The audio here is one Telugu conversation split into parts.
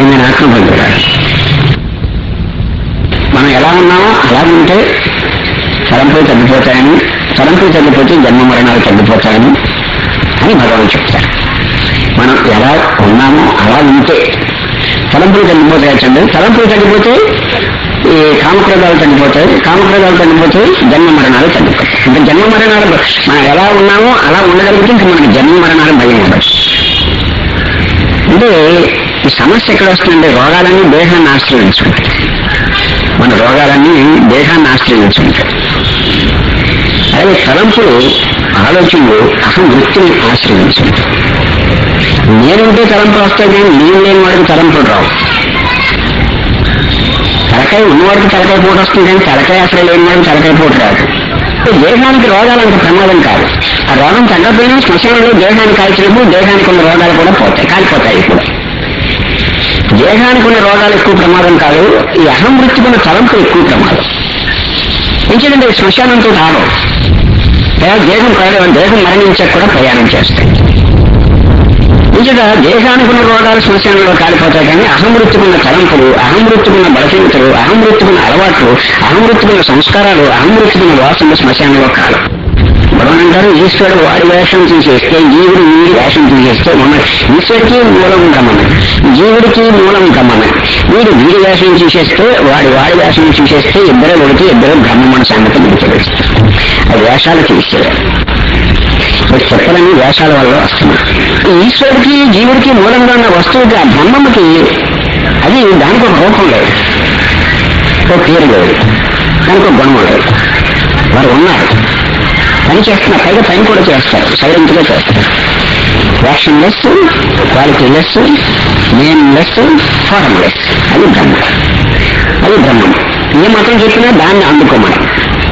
నిజమైన ఆత్మ పొందుతారు మనం ఎలా ఉన్నామో అలా ఉంటే తలంపులు తగ్గిపోతాయని తలంపులు తగ్గిపోతే జన్మ మరణాలు తగ్గిపోతాయని అని భగవాన్ చెప్తారు మనం ఎలా ఉన్నామో అలా ఉంటే తలంపులు తగ్గిపోతాయి చండి తలంపులు తగ్గిపోతే ఈ కామక్రోధాలు తగ్గిపోతాయి కామక్రోధాలు తగ్గిపోతే జన్మ మరణాలు తగ్గిపోతాయి ఇంకా జన్మ మరణాలు మనం ఎలా ఉన్నామో అలా ఉండగలిగితే ఇంకా మనకి జన్మ మరణాలు భయం ఉండదు అంటే ఈ సమస్య ఎక్కడ వస్తుందంటే రోగాలన్నీ దేహాన్ని ఆశ్రయించుకుంటాయి మన రోగాలన్నీ దేహాన్ని ఆశ్రయించుకుంటాయి అలాగే తలంపులు ఆలోచనలు అహం వృత్తిని ఆశ్రయించుకుంటాయి నేనుంటే తలంపులు వస్తాయి కానీ నేను లేని వాడికి తలంపులు రావు తలకాయ ఉన్నవాడికి తలకాయ పూట వస్తుంది కానీ తలకాయ అసలు లేని వాడికి తలకాయ పూట రాదు దేహానికి రోగాలు అంత ప్రమాదం కాదు ఆ రోగం తగ్గపోయినా శ్మశానంలో దేహాన్ని కాల్చినప్పుడు దేహానికి ఉన్న రోగాలు కూడా పోతాయి కాలిపోతాయి కూడా దేహానికి ఉన్న రోగాలు ఎక్కువ ప్రమాదం కాదు ఈ అహం వృత్తికి ఉన్న తలంపులు ఎక్కువ ప్రమాదం ఎందుకంటే శ్మశానంతో రావడం లేదా దేహం ప్రయాణం దేహం మరణించాక కూడా ప్రయాణం చేస్తాయి నిజంగా దేహానికి ఉన్న రోగాలు శ్మశానంలో కాలిపోతాయి కానీ అహమృత్తుకున్న తలంపులు అహమృత్తుకున్న బలహీనతలు అహమృత్తుకున్న అలవాట్లు అహమృత్తుకున్న సంస్కారాలు అహమృత్తుకున్న వాసనలు శ్మశానంలో కాదు భగవాన్ అంటారు ఈశ్వరుడు వాడి వేషం తీసేస్తే జీవుడు వీడి వేషం తీసేస్తే మన ఈశ్వరుడికి మూలం గమన జీవుడికి మూలం గమన వీడు వీడి వేషం తీసేస్తే వాడి వాడి వేషం తీసేస్తే ఇద్దరు ఒకటి ఇద్దరు బ్రహ్మమణ సంగతి మీకు తెలుస్తుంది ఆ వేషాలు తీసేయాలి ఇప్పుడు చెప్పలని వేషాల వల్ల వస్తున్నాయి ఈ ఈశ్వరుడికి జీవుడికి మూలంగా ఉన్న వస్తువుకి ఆ బ్రహ్మముకి అది దానికి ఒక రూపం లేదు ఒక పేరు లేదు దానికి ఒక గుణం లేదు వారు ఉన్నారు పని చేస్తున్నారు పైగా పని కూడా చేస్తారు సైలెంట్ గా చేస్తారు action less quality less name less form less అది బ్రహ్మం అది బ్రహ్మం ఏ మాత్రం చెప్పినా దాన్ని అందుకోమని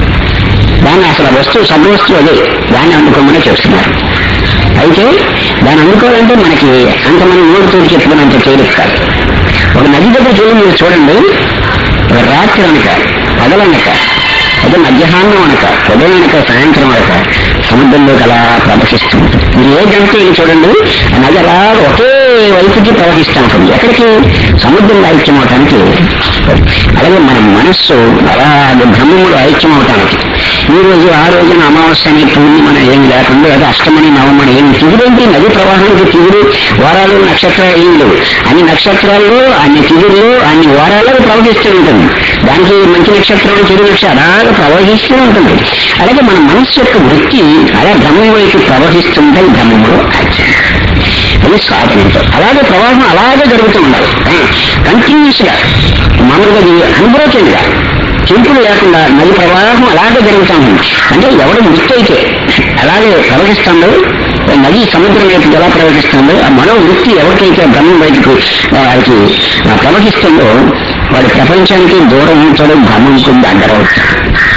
దాన్ని అసలు వస్తువు సద్వస్తువు అదే దాన్ని అందుకోమని చెప్తున్నారు అయితే దాన్ని అందుకోవాలంటే మనకి అంతమంది నోరుతో చెప్పుకున్నంత తేలిక కాదు ఒక నది దగ్గర చూడండి మీరు చూడండి ఒక రాత్రి అనక పగలనక అదే మధ్యాహ్నం అనక ఉదయం అనక సాయంత్రం అనక సముద్రంలోకి అలా ప్రవహిస్తూ ఉంటుంది మీరు ఏ జంతువుని చూడండి ఆ నది అలా ఒకే వైపుకి ప్రవహిస్తూ ఉంటుంది ఎక్కడికి సముద్రంలో ఐక్యం అవటానికి అలాగే మన మనస్సు అలాగే బ్రహ్మములు ఐక్యం అవటానికి ఈ రోజు ఆ రోజున అమావాస్యని పూర్ణిమని ఏం లేకుండా లేదా అష్టమని నవమని ఏం తిగుడేంటి నది ప్రవాహానికి తిగుడు వారాలు నక్షత్రాలు ఏం లేవు అన్ని నక్షత్రాల్లో అన్ని తిగుళ్ళు అన్ని వారాల్లో ప్రవహిస్తూ ఉంటుంది దానికి మంచి నక్షత్రం చెడు నక్షత్రం అలాగే ప్రవహిస్తూ ఉంటుంది అలాగే మన మనస్సు యొక్క వృత్తి అలా బ్రహ్మం వైపు ప్రవహిస్తుంటాయి బ్రహ్మములో ఐక్యం అది సాధనతో అలాగే ప్రవాహం అలాగే జరుగుతూ ఉండాలి కంటిన్యూస్ గా మామూలుగా ఇది అన్బ్రోకెన్ గా చింపులు లేకుండా నది ప్రవాహం అలాగే జరుగుతూ ఉంది అంటే ఎవడు వృత్తి అయితే అలాగే ప్రవహిస్తుందో నది సముద్రం వైపు ఎలా ప్రవహిస్తుందో ఆ మనో వృత్తి ఎవరికైతే బ్రహ్మం వైపుకు ఆ, వాడికి ఆ, ప్రవహిస్తుందో వాడి ప్రపంచానికి దూరం ఉంటాడు బ్రహ్మంకు దగ్గర అవుతాడు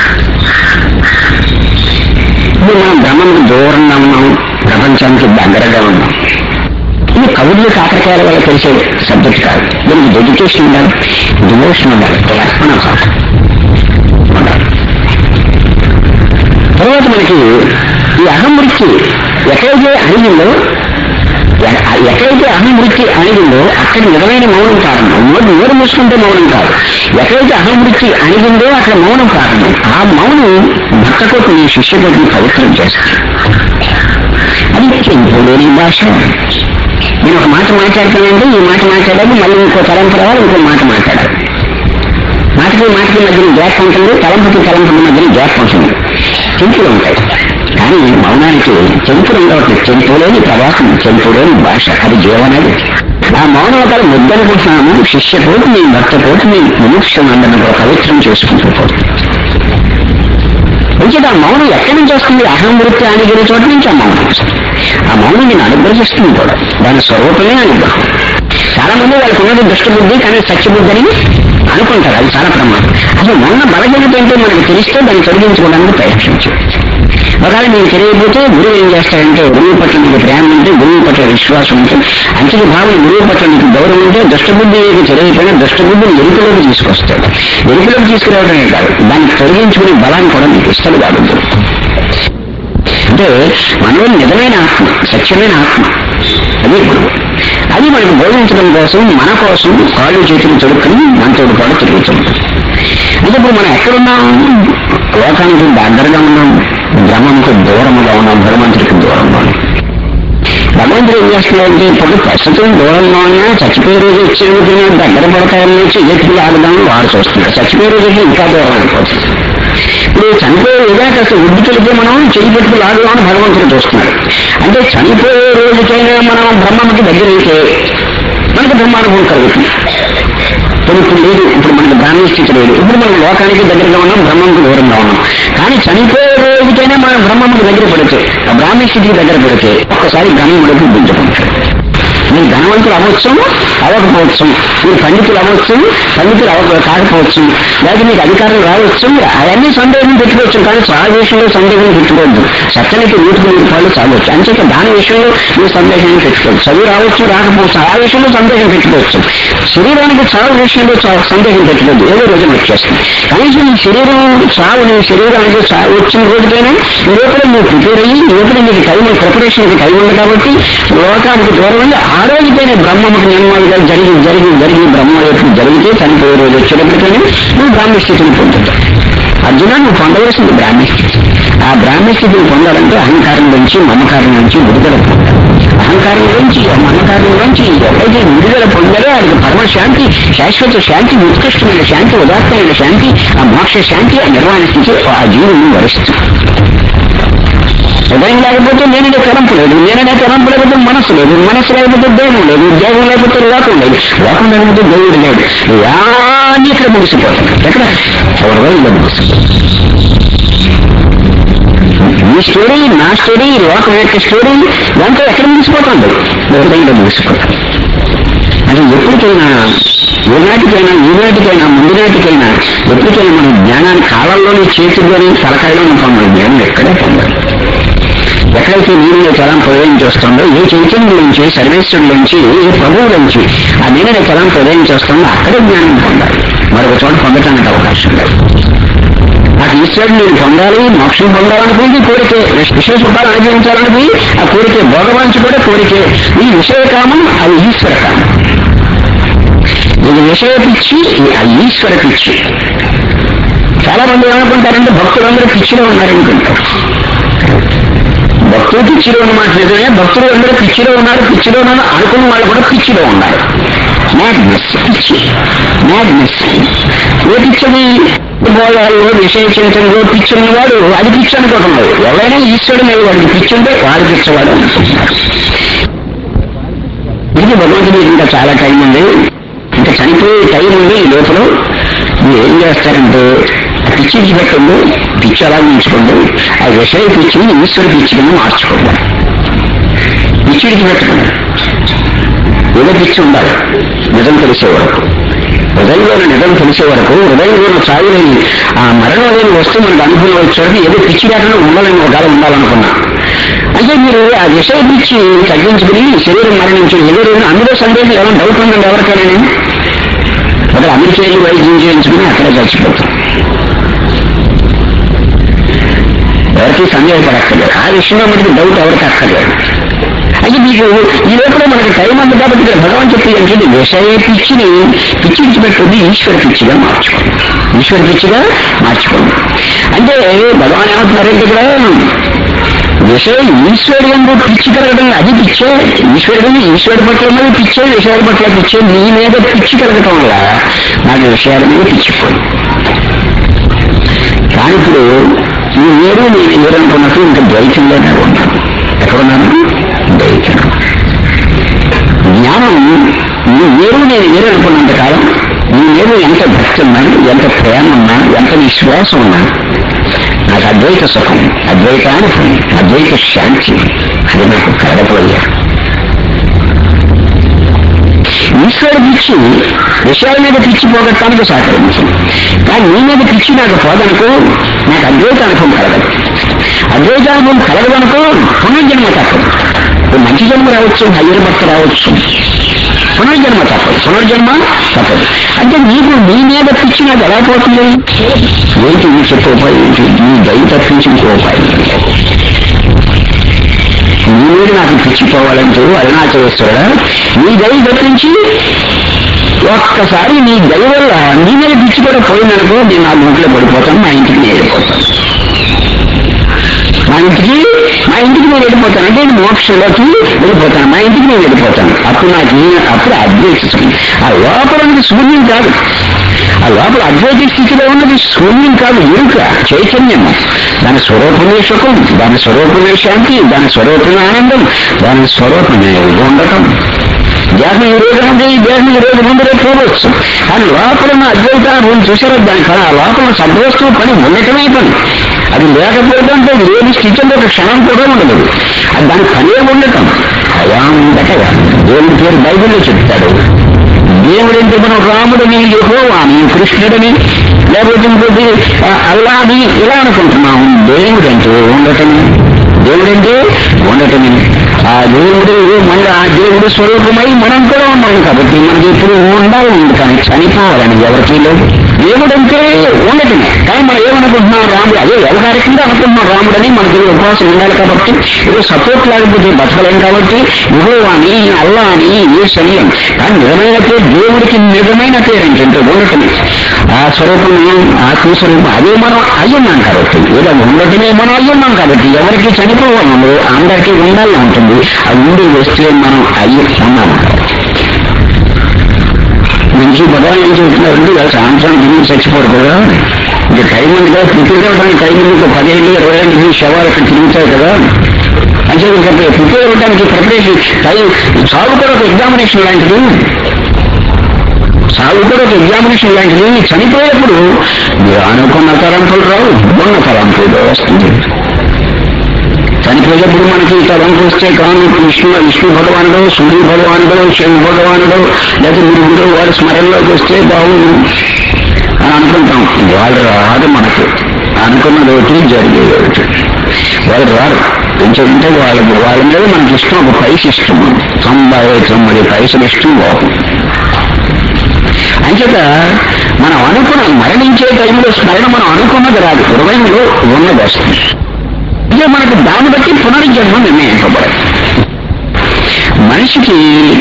ఇప్పుడు మనం బ్రహ్మంకు దూరంగా ఉన్నాం ప్రపంచానికి దగ్గరగా ఉన్నాం ఇది కవులు కాకరకాయల వల్ల తెలిసే సబ్జెక్ట్ కాదు దీనికి డెడికేషన్ ఉండాలి డివోషన్ ఉండాలి అర్పణ భావం ఉండాలి తర్వాత మనకి ఈ అహం వృత్తి ఎక్కడైతే అణిగిందో ఎ- ఎక్కడైతే అహం వృత్తి అణిగిందో అక్కడ నిజమైన మౌనం ప్రారంభం నోరు నోరు మూసుకుంటే మౌనం కాదు ఎక్కడైతే అహం వృత్తి అణిగిందో అక్కడ మౌనం ప్రారంభం ఆ మౌనం భక్తకు నీ శిష్యుడిని పవిత్రం చేస్తుంది అది చెంపులేని భాష నేను ఒక మాట మాట్లాడుతానంటే ఈ మాట మాట్లాడాలి మళ్ళీ ఇంకో తలంపు రావాలి ఇంకో మాట మాట్లాడాలి మాటకి మాటకి మధ్యన గ్యాప్ ఉంటుంది తలంపుకి తలంపుకి మధ్యన గ్యాప్ ఉంటుంది చెంపులు ఉంటాయి కానీ మౌనానికి చెంపులు ఉండవట్లేదు చెంపులేని ప్రవాహం చెంపులేని భాష అది జీవనది ఆ మౌనవతల ముద్దనుకుంటున్నాము శిష్యతోటి మీ భక్తతోటి మీ విముక్షనందరిని కూడా పవిత్రం చేసుకుంటూ పోతుంది ఇంకేత ఆ మౌనం ఎక్కడి నుంచి వస్తుంది అహం వృత్తి అణిగిన చోట నుంచి ఆ మౌనం వస్తుంది ఆ మౌనం నేను అనుగ్రహిస్తుంది కూడా దాని స్వరూపమే అనుగ్రహం చాలా మంది వాళ్ళకి ఉన్నది దుష్టబుద్ధి కానీ సత్యబుద్ధి అని అనుకుంటారు అది చాలా ప్రమాదం అసలు మౌన బలహీనత ఏంటో మనకు తెలిస్తే దాన్ని తొలగించుకోవడానికి ప్రయత్నించు ఒకవేళ మీకు తెలియకపోతే గురువు ఏం చేస్తాడంటే గురువు పట్ల మీకు ప్రేమ ఉంటే గురువు పట్ల విశ్వాసం ఉంటే అంతటి భావం గురువు పట్ల మీకు గౌరవం ఉంటే దుష్టబుద్ధి మీకు తెలియకపోయినా దుష్టబుద్ధిని ఎరుకలోకి తీసుకొస్తాడు ఎరుకలోకి తీసుకురావడమే కాదు దాన్ని తొలగించుకునే బలాన్ని కూడా మీకు ఇస్తాడు కాదు గురువు. అంటే మనలో నిజమైన ఆత్మ సత్యమైన ఆత్మ అదే గురువు అది మనకు బోధించడం కోసం మన కోసం కాళ్ళు చేతులు తొడుక్కుని మనతో కూడా తిరుగుతుంది అంటే ఇప్పుడు మనం ఎక్కడున్నాం లోకానికి దగ్గరగా ఉన్నాం బ్రహ్మంకు దూరముగా ఉన్నాం భగవంతుడికి దూరంగా ఉన్నాం భగవంతుడు ఏం చేస్తున్నాడంటే ఇప్పుడు ప్రస్తుతం దూరంగా ఉన్నా చచ్చిపోయే రోజు వచ్చేందుకు దగ్గర పడతాయని చెయ్యట్లు ఆడదాం వాడు చూస్తున్నాడు చచ్చిపోయే రోజుకి ఇంకా దూరం అయిపోతుంది ఇప్పుడు చనిపోయే విధాక అసలు ఉద్దికెళ్తే మనం చెయ్యి పెట్టుకు లాగుదామని భగవంతుడు చూస్తున్నాడు అంటే చనిపోయే రోజుకైనా మనం బ్రహ్మకి దగ్గరైతే మనకి బ్రహ్మానుభవం కలుగుతుంది ఇప్పుడు ఇప్పుడు లేదు ఇప్పుడు మనకి బ్రాహ్మణ స్థితి లేదు ఇప్పుడు మనం లోకానికి దగ్గరగా ఉన్నాం బ్రహ్మంకు దూరంగా ఉన్నాం కానీ చనిపోయే రోజుకైనా మనం బ్రహ్మంకు దగ్గర పడితే ఆ బ్రాహ్మణ స్థితికి దగ్గర పడితే ఒక్కసారి గణముడికి దించుకుంటాడు మీరు ధనవంతులు అవ్వచ్చు అవ్వకపోవచ్చు మీరు పండితులు అవ్వచ్చు పండితులు అవ్వ కాకపోవచ్చు లేదా మీకు అధికారులు రావచ్చు అవన్నీ సందేహం పెట్టుకోవచ్చు కానీ చాలా విషయంలో సందేహం పెట్టుకోవద్దు సత్యానికి నూటికి నూరు రూపాయలు చాలవచ్చు అంచేత దాని విషయంలో మీరు సందేహాన్ని పెట్టుకోవచ్చు చదువు రావచ్చు రాకపోవచ్చు ఆ విషయంలో సందేహం పెట్టుకోవచ్చు శరీరానికి చావు విషయంలో చా- సందేహం పెట్టుకోవద్దు ఏదో రోజు వచ్చేస్తుంది కనీసం ఈ శరీరం చావు నీ శరీరానికి చావు వచ్చిన రోజుకైనా ఈ లోపల నువ్వు ప్రిపేర్ అయ్యి ఈ లోపల నీకు టైం ప్రిపరేషన్కి టైం ఉంది కాబట్టి లోకానికి దూరం ఉంది ఆ రోజుకైనా బ్రహ్మముకు నిర్మాణంగా జరిగి జరిగి జరిగి బ్రహ్మ ఎప్పుడు జరిగితే చనిపోయే రోజు వచ్చేటప్పటికైనా నువ్వు బ్రాహ్మ స్థితిని పొందుతావు అర్జున నువ్వు పొందవలసింది బ్రాహ్మీ స్థితి ఆ బ్రాహ్మీ స్థితిని పొందాలంటే అహంకారం నుంచి మమకారం నుంచి విడుదల పొందాలి అహంకారం నుంచి ఆ మమకారం నుంచి ఎవరైతే విడుదల పొందారో ఆయనకి పరమశాంతి శాశ్వత శాంతి ఉత్కృష్టమైన శాంతి ఉదాత్తమైన శాంతి ఆ మోక్ష శాంతి ఆ నిర్వాణ స్థితి ఆ జీవుని వరిస్తుంది హృదయం లేకపోతే నేననే తలంపు లేదు నేననే తలంపు లేకపోతే మనసు లేదు మనసు లేకపోతే దేహం లేదు దేహం లేకపోతే లోకం లేదు లోకం లేకపోతే దేవుడు లేడు ఇవన్నీ ఇక్కడ ముగిసిపోతాయి ఎక్కడ హృదయంలో ముగిసిపోతాయి ఈ స్టోరీ నా స్టోరీ ఈ లోకం యొక్క స్టోరీ దాంతో ఎక్కడ ముగిసిపోతుంది హృదయంలో ముగిసిపోతుంది అది ఎప్పటికైనా ఏనాటికైనా ఈనాటికైనా ముందు నాటికైనా ఎప్పటికైనా మన జ్ఞానాన్ని కాలంలోని చేతుల్లోని తలకాయలోని పొందాలి జ్ఞానం ఎక్కడే పొందాలి ఎక్కడైతే నీరుని తలం ప్రయోగం చేస్తుందో ఏ చైతన్యం నుంచి సర్వేశ్వరుల నుంచి ఏ ప్రభువు నుంచి ఆ నీరుని తలం ప్రయోగం చేస్తుందో అక్కడే జ్ఞానం పొందాలి మరొక చోట పొందటానికి అవకాశం లేదు నాకు ఈశ్వరుడు నేను పొందాలి మోక్షం పొందాలనుకుంది కోరికే విషయ సుఖాలు అనుభవించాలనుకుంది ఆ కోరికే భోగవాంచి కూడా కోరికే ఈ విషయ కామం అది ఈశ్వర కామం ఇది విషయ పిచ్చి ఇది ఆ ఈశ్వర పిచ్చి చాలా మంది ఏమనుకుంటారంటే భక్తులందరూ పిచ్చిలో ఉన్నారనుకుంటారు భక్తులు పిచ్చిలో ఉన్నమాట నిజమే భక్తులు అందరూ పిచ్చిలో ఉన్నారు పిచ్చిలో ఉన్నారు అనుకున్న వాళ్ళు కూడా పిచ్చిలో ఉన్నారు మ్యాడ్నెస్ పిచ్చి మ్యాడ్నెస్ ఏ పిచ్చది భోగాల్లో విషయ చింతనలో పిచ్చి ఉన్నవాడు అది పిచ్చి అనుకుంటున్నాడు ఎవరైనా ఈశ్వరుడు మీద వాడికి పిచ్చి ఉంటే వాడు పిచ్చవాడు అనుకుంటున్నారు ఇది భగవంతుడికి ఇంకా చాలా టైం ఉంది ఇంకా చనిపోయే టైం ఉంది ఈ లోపల మీరు ఏం చేస్తారంటే ఆ పిచ్చి పెట్టండి పిచ్చి అలా ఉంచుకోండి ఆ విషయ పిచ్చిని ఈశ్వర పిచ్చి కింద మార్చుకోండి పిచ్చిడికి పెట్టండి ఏదో పిచ్చి ఉండాలి నిజం తెలిసే వరకు హృదయంలో నిజం తెలిసే వరకు హృదయంలో చావుని ఆ మరణం అనేది వస్తే మనకు అనుభవం వచ్చేవరకు ఏదో పిచ్చి లేకుండా ఉండాలని ఒకవేళ ఉండాలనుకున్నా అంటే మీరు ఆ విషయ పిచ్చి తగ్గించుకుని శరీరం మరణించి ఏదో రోజున అందులో సందేహం ఏమైనా డౌట్ ఉందండి ఎవరికైనా అక్కడ అమెరికేలు వైద్యం చేయించుకుని అక్కడే చచ్చిపోతాం ఎవరికి సందేహపడక్కర్లేదు ఆ విషయంలో మనకి డౌట్ ఎవరికి అక్కర్లేదు అయితే మీకు ఈ లోపల మనకి టైం ఉంది కాబట్టి ఇక్కడ భగవాన్ చెప్పేది ఏంటంటే విషయ పిచ్చిని పిచ్చి విడిచిపెట్టుకుని ఈశ్వర పిచ్చిగా మార్చుకోండి ఈశ్వర పిచ్చిగా మార్చుకోండి అంటే భగవాన్ ఏమంటున్నారంటే ఇక్కడ విషయ ఈశ్వరుడు ఎందు పిచ్చి కలగడం అది పిచ్చే ఈశ్వరుడు ఈశ్వరుడు పట్ల ఉన్నది పిచ్చే విషయాల పట్ల పిచ్చే నీ మీద పిచ్చి కలగటం వల్ల నాకు విషయాల మీద పిచ్చిపోయింది కానీ ఇప్పుడు ఈ వేరు నేను వేరనుకున్నట్టు ఇంకా ద్వైతంలోనే ఉన్నాను ఎక్కడున్నాను ద్వైతం జ్ఞానం నీ వేరు నేను వేరు అనుకున్నంత కాలం నీ మీద ఎంత భక్తి ఉన్నా ఎంత ప్రేమ ఉన్నా ఎంత విశ్వాసం ఉన్నా నాకు అద్వైత సుఖం అద్వైతానుభవం అద్వైత శాంతి అది నాకు కలగపోయా ఈశ్వర పిచ్చి విషయాల మీద పిచ్చి పోగొట్టడానికి సహకరించింది కానీ నీ మీద పిచ్చి నాకు పోదనుకో నాకు అద్వైత అనుభవం కలగదు అద్వైత అనుభవం కలగదనుకో పునర్జన్మ తప్పదు ఇప్పుడు మంచి జన్మ రావచ్చు హయ్యర్ భక్తి రావచ్చు పునర్జన్మ తప్పదు పునర్జన్మ తప్పదు అంటే నీకు నీ మీద పిచ్చి నాకు ఎలా పోతుంది ఏంటి నీ చెప్పే ఉపాయం ఏంటి నీ దయ తప్పించి ఇంకో ఉపాయం లేదు. నీ మీద నాకు పిచ్చి రెచ్చిపోవాలంటూ అరుణాచలేశ్వరుడు నీ దయ తప్పించి ఒక్కసారి నీ దయ వల్ల నీ మీద పిచ్చి కూడా పోయిందనుకో నేను నా గుంట్లో పడిపోతాను మా ఇంటికి నేను వెళ్ళిపోతాను మా ఇంటికి మా ఇంటికి నేను వెళ్ళిపోతాను అంటే నేను మోక్షంలోకి వెళ్ళిపోతాను మా ఇంటికి నేను వెళ్ళిపోతాను అప్పుడు నాకు ఏ- అప్పుడు అద్వైతం ఆ లోపల ఉన్నది శూన్యం కాదు ఆ లోపల అద్వైత స్థితిలో ఉన్నది శూన్యం కాదు ఎరుక చైతన్యం దాని స్వరూపమే సుఖం దాని స్వరూపమే శాంతి దాని స్వరూపమే ఆనందం దాని స్వరూపమే ఉండటం దేహం ఈ రోజు ఉంది ఈ దేహం ఈ రోజు ముందు రేపు పోవచ్చు కానీ లోపల ఉన్న అద్వైతాన్ని చూసారా దాని పని ఆ లోపల ఉన్న సద్వస్తువు పని ఉండటమే పని అది లేకపోవడం అంటే అది లేని స్థితిలో ఒక క్షణం కూడా ఉండదు అది దాని పనే ఉండటం అయాంతగా దేవుడి పేరు బైబిల్లో చెప్తాడు దేవుడంటే మనం రాముడని యహోవాని కృష్ణుడని లేకపోతే ఇంకోటి ఆ, అల్లాని ఇలా అనుకుంటున్నాం దేవుడంటే ఉండటం దేవుడంటే ఉండటమే ఆ దేవుడు మళ్ళీ ఆ దేవుడు స్వరూపమై మనం కూడా ఉన్నాం కాబట్టి మనకి ఇప్పుడు ఉండాలి ఉంది కానీ చనిపోవాలని ఎవరికి లేదు దేవుడంటే ఉండటమే కానీ మనం ఏమనుకుంటున్నాం రాముడు అదే వ్యవహారికంగా అనుకుంటున్నాం రాముడని మనకి ఉపవాసం ఉండాలి కాబట్టి ఏదో సపోర్ట్ లేకపోతే బతకలేం కాబట్టి ఇగో అని అల్లా అని ఏసని అని. కానీ నిజమైన పేరు దేవుడికి నిజమైన పేరు ఏంటంటే ఉండటమే ఆ స్వరూపం ఆత్మ స్వరూపం అదే మనం అయ్యున్నాం కాబట్టి ఏదో ఉండటమే మనం అయ్యున్నాం కాబట్టి ఎవరికి చనిపోవాలి అందరికీ ఉండాలని ఉంటుంది అది ఉండి వస్తే మనం అయ్యి ఉన్నాం కాబట్టి మంచి భగవాన్ ఏం చెప్తున్నారంటే ఇలా సాయంత్రం తిరిగి చచ్చిపోరు కదా ఇంకా టైం ఉంది కదా ప్రిపేర్ అవ్వడానికి టైం ఉంది ఇంకా పదిహేను ఇరవై ఏళ్ళు శవాలు అక్కడ తిరుగుతాయి కదా అంటే ఇంకా ప్రిపేర్ అవ్వడానికి ప్రిపరేషన్ టైం చావు కూడా ఒక ఎగ్జామినేషన్ లాంటిది సాగు కూడా ఒక ఎగ్జామినేషన్ లాంటిది చనిపోయేప్పుడు మీరు అనుకున్న తలంపులు రావు ఉన్న తలంపులు వస్తుంది చనిపోయేప్పుడు మనకి తలంపు వస్తే కానీ విష్ణు విష్ణు భగవానుడు సూర్య భగవానుడు శివ భగవానుడు లేకపోతే మీరు వారి స్మరణలోకి వస్తే బాగుంది అని అనుకుంటాం వాళ్ళు రాదు మనకి అనుకున్నది ఒకటి జరిగేది ఒకటి వాళ్ళు రారు ఎందుకంటే వాళ్ళ వాళ్ళ మీద మనకి ఇష్టం ఒక పైస ఇష్టం తొంభై తొమ్మిది పైసలు ఇష్టం బాగుంది అంచేత మనం అనుకున్న మరణించే టైంలో స్మరణ మనం అనుకున్నది రాదు హృదయంలో ఉన్నది వస్తుంది అంటే మనకు దాన్ని బట్టి పునర్జన్మ నిర్ణయింపబడదు మనిషికి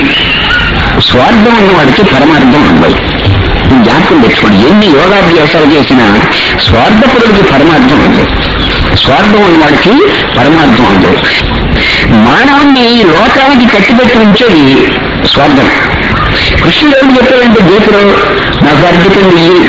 స్వార్థం ఉన్నవాడికి పరమార్థం ఉండదు ఈ జ్ఞాపకం తెచ్చుకోండి ఎన్ని యోగాభ్యాసాలు చేసినా స్వార్థపరుడికి పరమార్థం ఉంది స్వార్థం ఉన్నవాడికి పరమార్థం ఉంది మానవుణ్ణి లోకానికి కట్టిపెట్టి ఉంచేది స్వార్థం కృష్ణుడు ఏం చెప్పాడంటే గీతలో నాకు అర్థం ఇయ్యి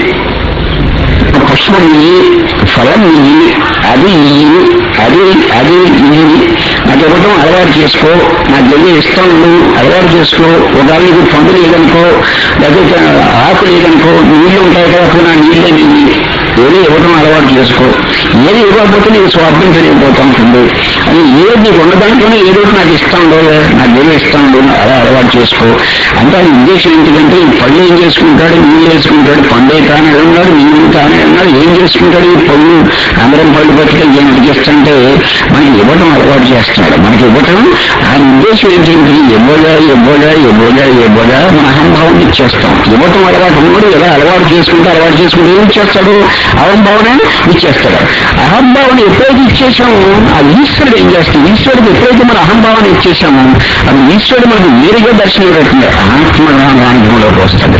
పుష్పం ఇయ్యి ఫలం ఇయ్యి అది ఇయ్యి అది అది ఇయ్యి నాకు ఇవ్వడం అలవాటు చేసుకో నాకు ఏదో ఇష్టం ఉండు అలవాటు చేసుకో ఒకవేళ నీకు పండు లేదనుకో లేకపోతే ఆకు లేదనుకో నీళ్లు ఉంటాయి కదా అప్పుడు నా నీళ్ళే నీళ్ళు ఏదో ఇవ్వడం అలవాటు చేసుకో ఏది ఇవ్వకపోతే నీకు స్వార్థం తెలియకపోతా ఉంటుంది అది ఏది నీకు ఉన్న దాంట్లోనే ఏదో ఒకటి నాకు ఇష్టం ఉండదు నాకు ఏదో ఇష్టం ఉండదు అలా అలవాటు చేసుకో అంటే ఆయన ఉద్దేశం ఏంటంటే ఈ పళ్ళు ఏం చేసుకుంటాడు నీళ్ళు వేసుకుంటాడు పండే తానే ఉన్నాడు నీళ్ళు తానే ఉన్నాడు ఏం చేసుకుంటాడు ఈ పళ్ళు అందరం పళ్ళు పట్టుకే ఏం అడిగిస్తుంటే మనకి ఇవ్వడం అలవాటు చేస్తున్నాడు మనకి ఇవ్వటం ఆయన ఉద్దేశం ఏంటంటే ఇవ్వగా ఇవ్వగా ఇవ్వగా ఇవ్వగా మన అహంభావాన్ని ఇచ్చేస్తాం ఇవ్వటం అలవాటు ఉన్నాడు ఎలా అలవాటు చేసుకుంటే అలవాటు చేసుకుంటే ఏం చేస్తాడు అహంభావన ఇచ్చేస్తాడు అహంభావన ఎప్పుడైతే ఇచ్చేసామో ఆ ఈశ్వరుడు ఏం చేస్తాం ఈశ్వరుడికి ఎప్పుడైతే మన అహంభావాన్ని ఇచ్చేసామో అది ఈశ్వరుడు మనకు నేరుగా దర్శనం పెడుతుంది ఆత్మనానుభవంలోకి వస్తాడు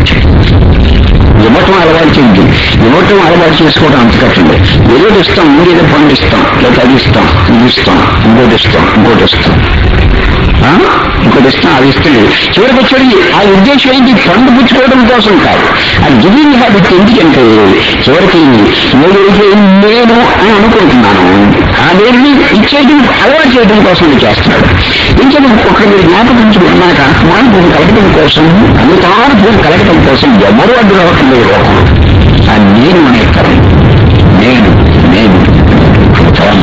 ఇవ్వటం అలవాటు చేయండి ఇవ్వటం అలవాటు చేసుకోవడం అంత కట్టండి ఏదో ఇస్తాం ఇంకేదో పండు ఇస్తాం లేక అది ఇస్తాం ఇది ఇస్తాం ఇంకోటి ఇస్తాం ఇంకోటి ఇస్తాం ఆ? ఇంకోటి ఇస్తాం అది ఇస్తుంది చివరికి వచ్చాడు ఆ ఉద్దేశం ఏంటి పండు పుచ్చుకోవడం కోసం కాదు ఆ గివింగ్ హ్యాబిట్ ఎందుకంటే చివరికి ఏదైతే నేను అని అనుకుంటున్నాను ఆ దేన్ని ఇచ్చేయడం అలవాటు చేయడం కోసం ఇది చేస్తున్నాడు ఇంకేదో ఒక మీరు జ్ఞాపకం మనకు ఆత్మానుభవం కలగడం కోసం అమృతానుభవం కలగడం కోసం ఎవరు అడ్డు రావటం లేదు లోకం ఆ నేను అనే తరం నేను నేను తరం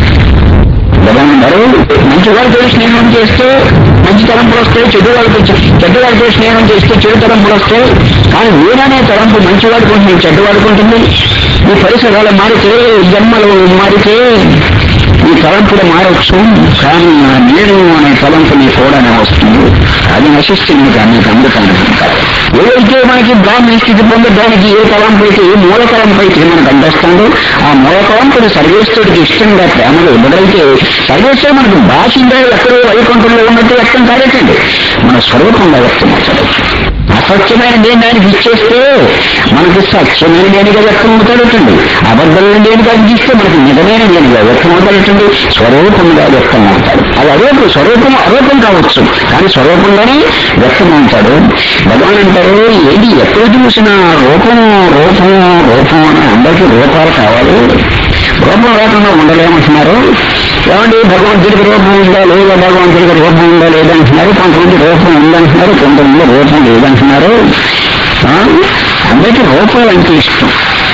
భగవాన్ మంచి వాళ్ళతో స్నేహం చేస్తే మంచి తలంపులు వస్తాయి చెడు వాళ్ళతో చెడ్డ వాళ్ళతో స్నేహం చేస్తే చెడు తలంపులు వస్తాయి కానీ నేననే తలంపు మంచి వాడుకుంటుంది చెడ్డ వాడుకుంటుంది ఈ పరిసరాలు మారితే జన్మలు మారితే ఈ తలంపులు మారచ్చు కానీ ఆ నేను అనే తలంపు నీ చూడనే వస్తుంది అది నశిస్తే మీకు మీకు అందుకు అనుకుంటారు ఏదైతే మనకి బ్రాహ్మణ స్థితి పొందడానికి ఏ తలంపు అయితే ఏ మూల తలంపు అయితే మనకు అందిస్తుందో ఆ మూల తలంపుని సర్వేశ్వరుడికి ఇష్టంగా ప్రేమలో ఇవ్వగలిగితే సర్వేశ్వరుడు మనకు భాషంగా ఎక్కడో వైకుంఠంలో ఉన్నట్టు వ్యక్తం కాలేటండి మన స్వరూపంగా వ్యక్తం అవుతాడు అసత్యమైన దేని దానికి ఇచ్చేస్తే మనకి సత్యమైన దేనిగా వ్యక్తం అవుతాడటండి అబద్ధమైన దేనిగా ఇస్తే మనకి నిజమైన దేనిగా వ్యక్తం అవుతాడటండి స్వరూపంగా వ్యక్తం అవుతాడు అది అరూపం స్వరూపం అరూపం కావచ్చు కానీ స్వరూపంగానే వ్యక్తం అవుతాడు భగవాన్ అంటారు ఏది ఎక్కడ చూసినా రూపము రూపము రూపం అని అందరికీ రూపాలు కావాలి రూపం లేకుండా ఉండలేమంటున్నారు ఏమండి భగవంతుడికి రూపం ఉందా లేదా భగవంతుడికి రూపం ఉందా లేదంటున్నారు కొంతమంది రూపం ఉందంటున్నారు కొంతమంది రూపం లేదంటున్నారు ఆ? అందరికీ రూపాలు అంటే ఇష్టం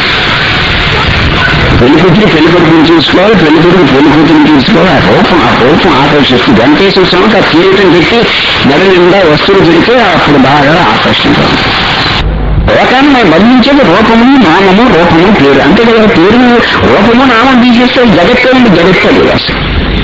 పెళ్లి కూతురు పెళ్లి కొడుకుని చూసుకోవాలి పెళ్లి కొడుకు పెళ్లి కూతురుని చూసుకోవాలి ఆ రూపం ఆ రూపం ఆకర్షిస్తుంది వెంకటేశ్వర స్వామికి ఆ కిరీటం పెట్టి మెడ నిండా వస్తువులు పెడితే అప్పుడు బాగా ఆకర్షించాం లోకాన్ని మనం బంధించేది రూపము నామము రూపము పేరు అంతే కదా పేరు రూపము నామం తీసేస్తే జగత్తే ఉంది జగత్తే లేదు అసలు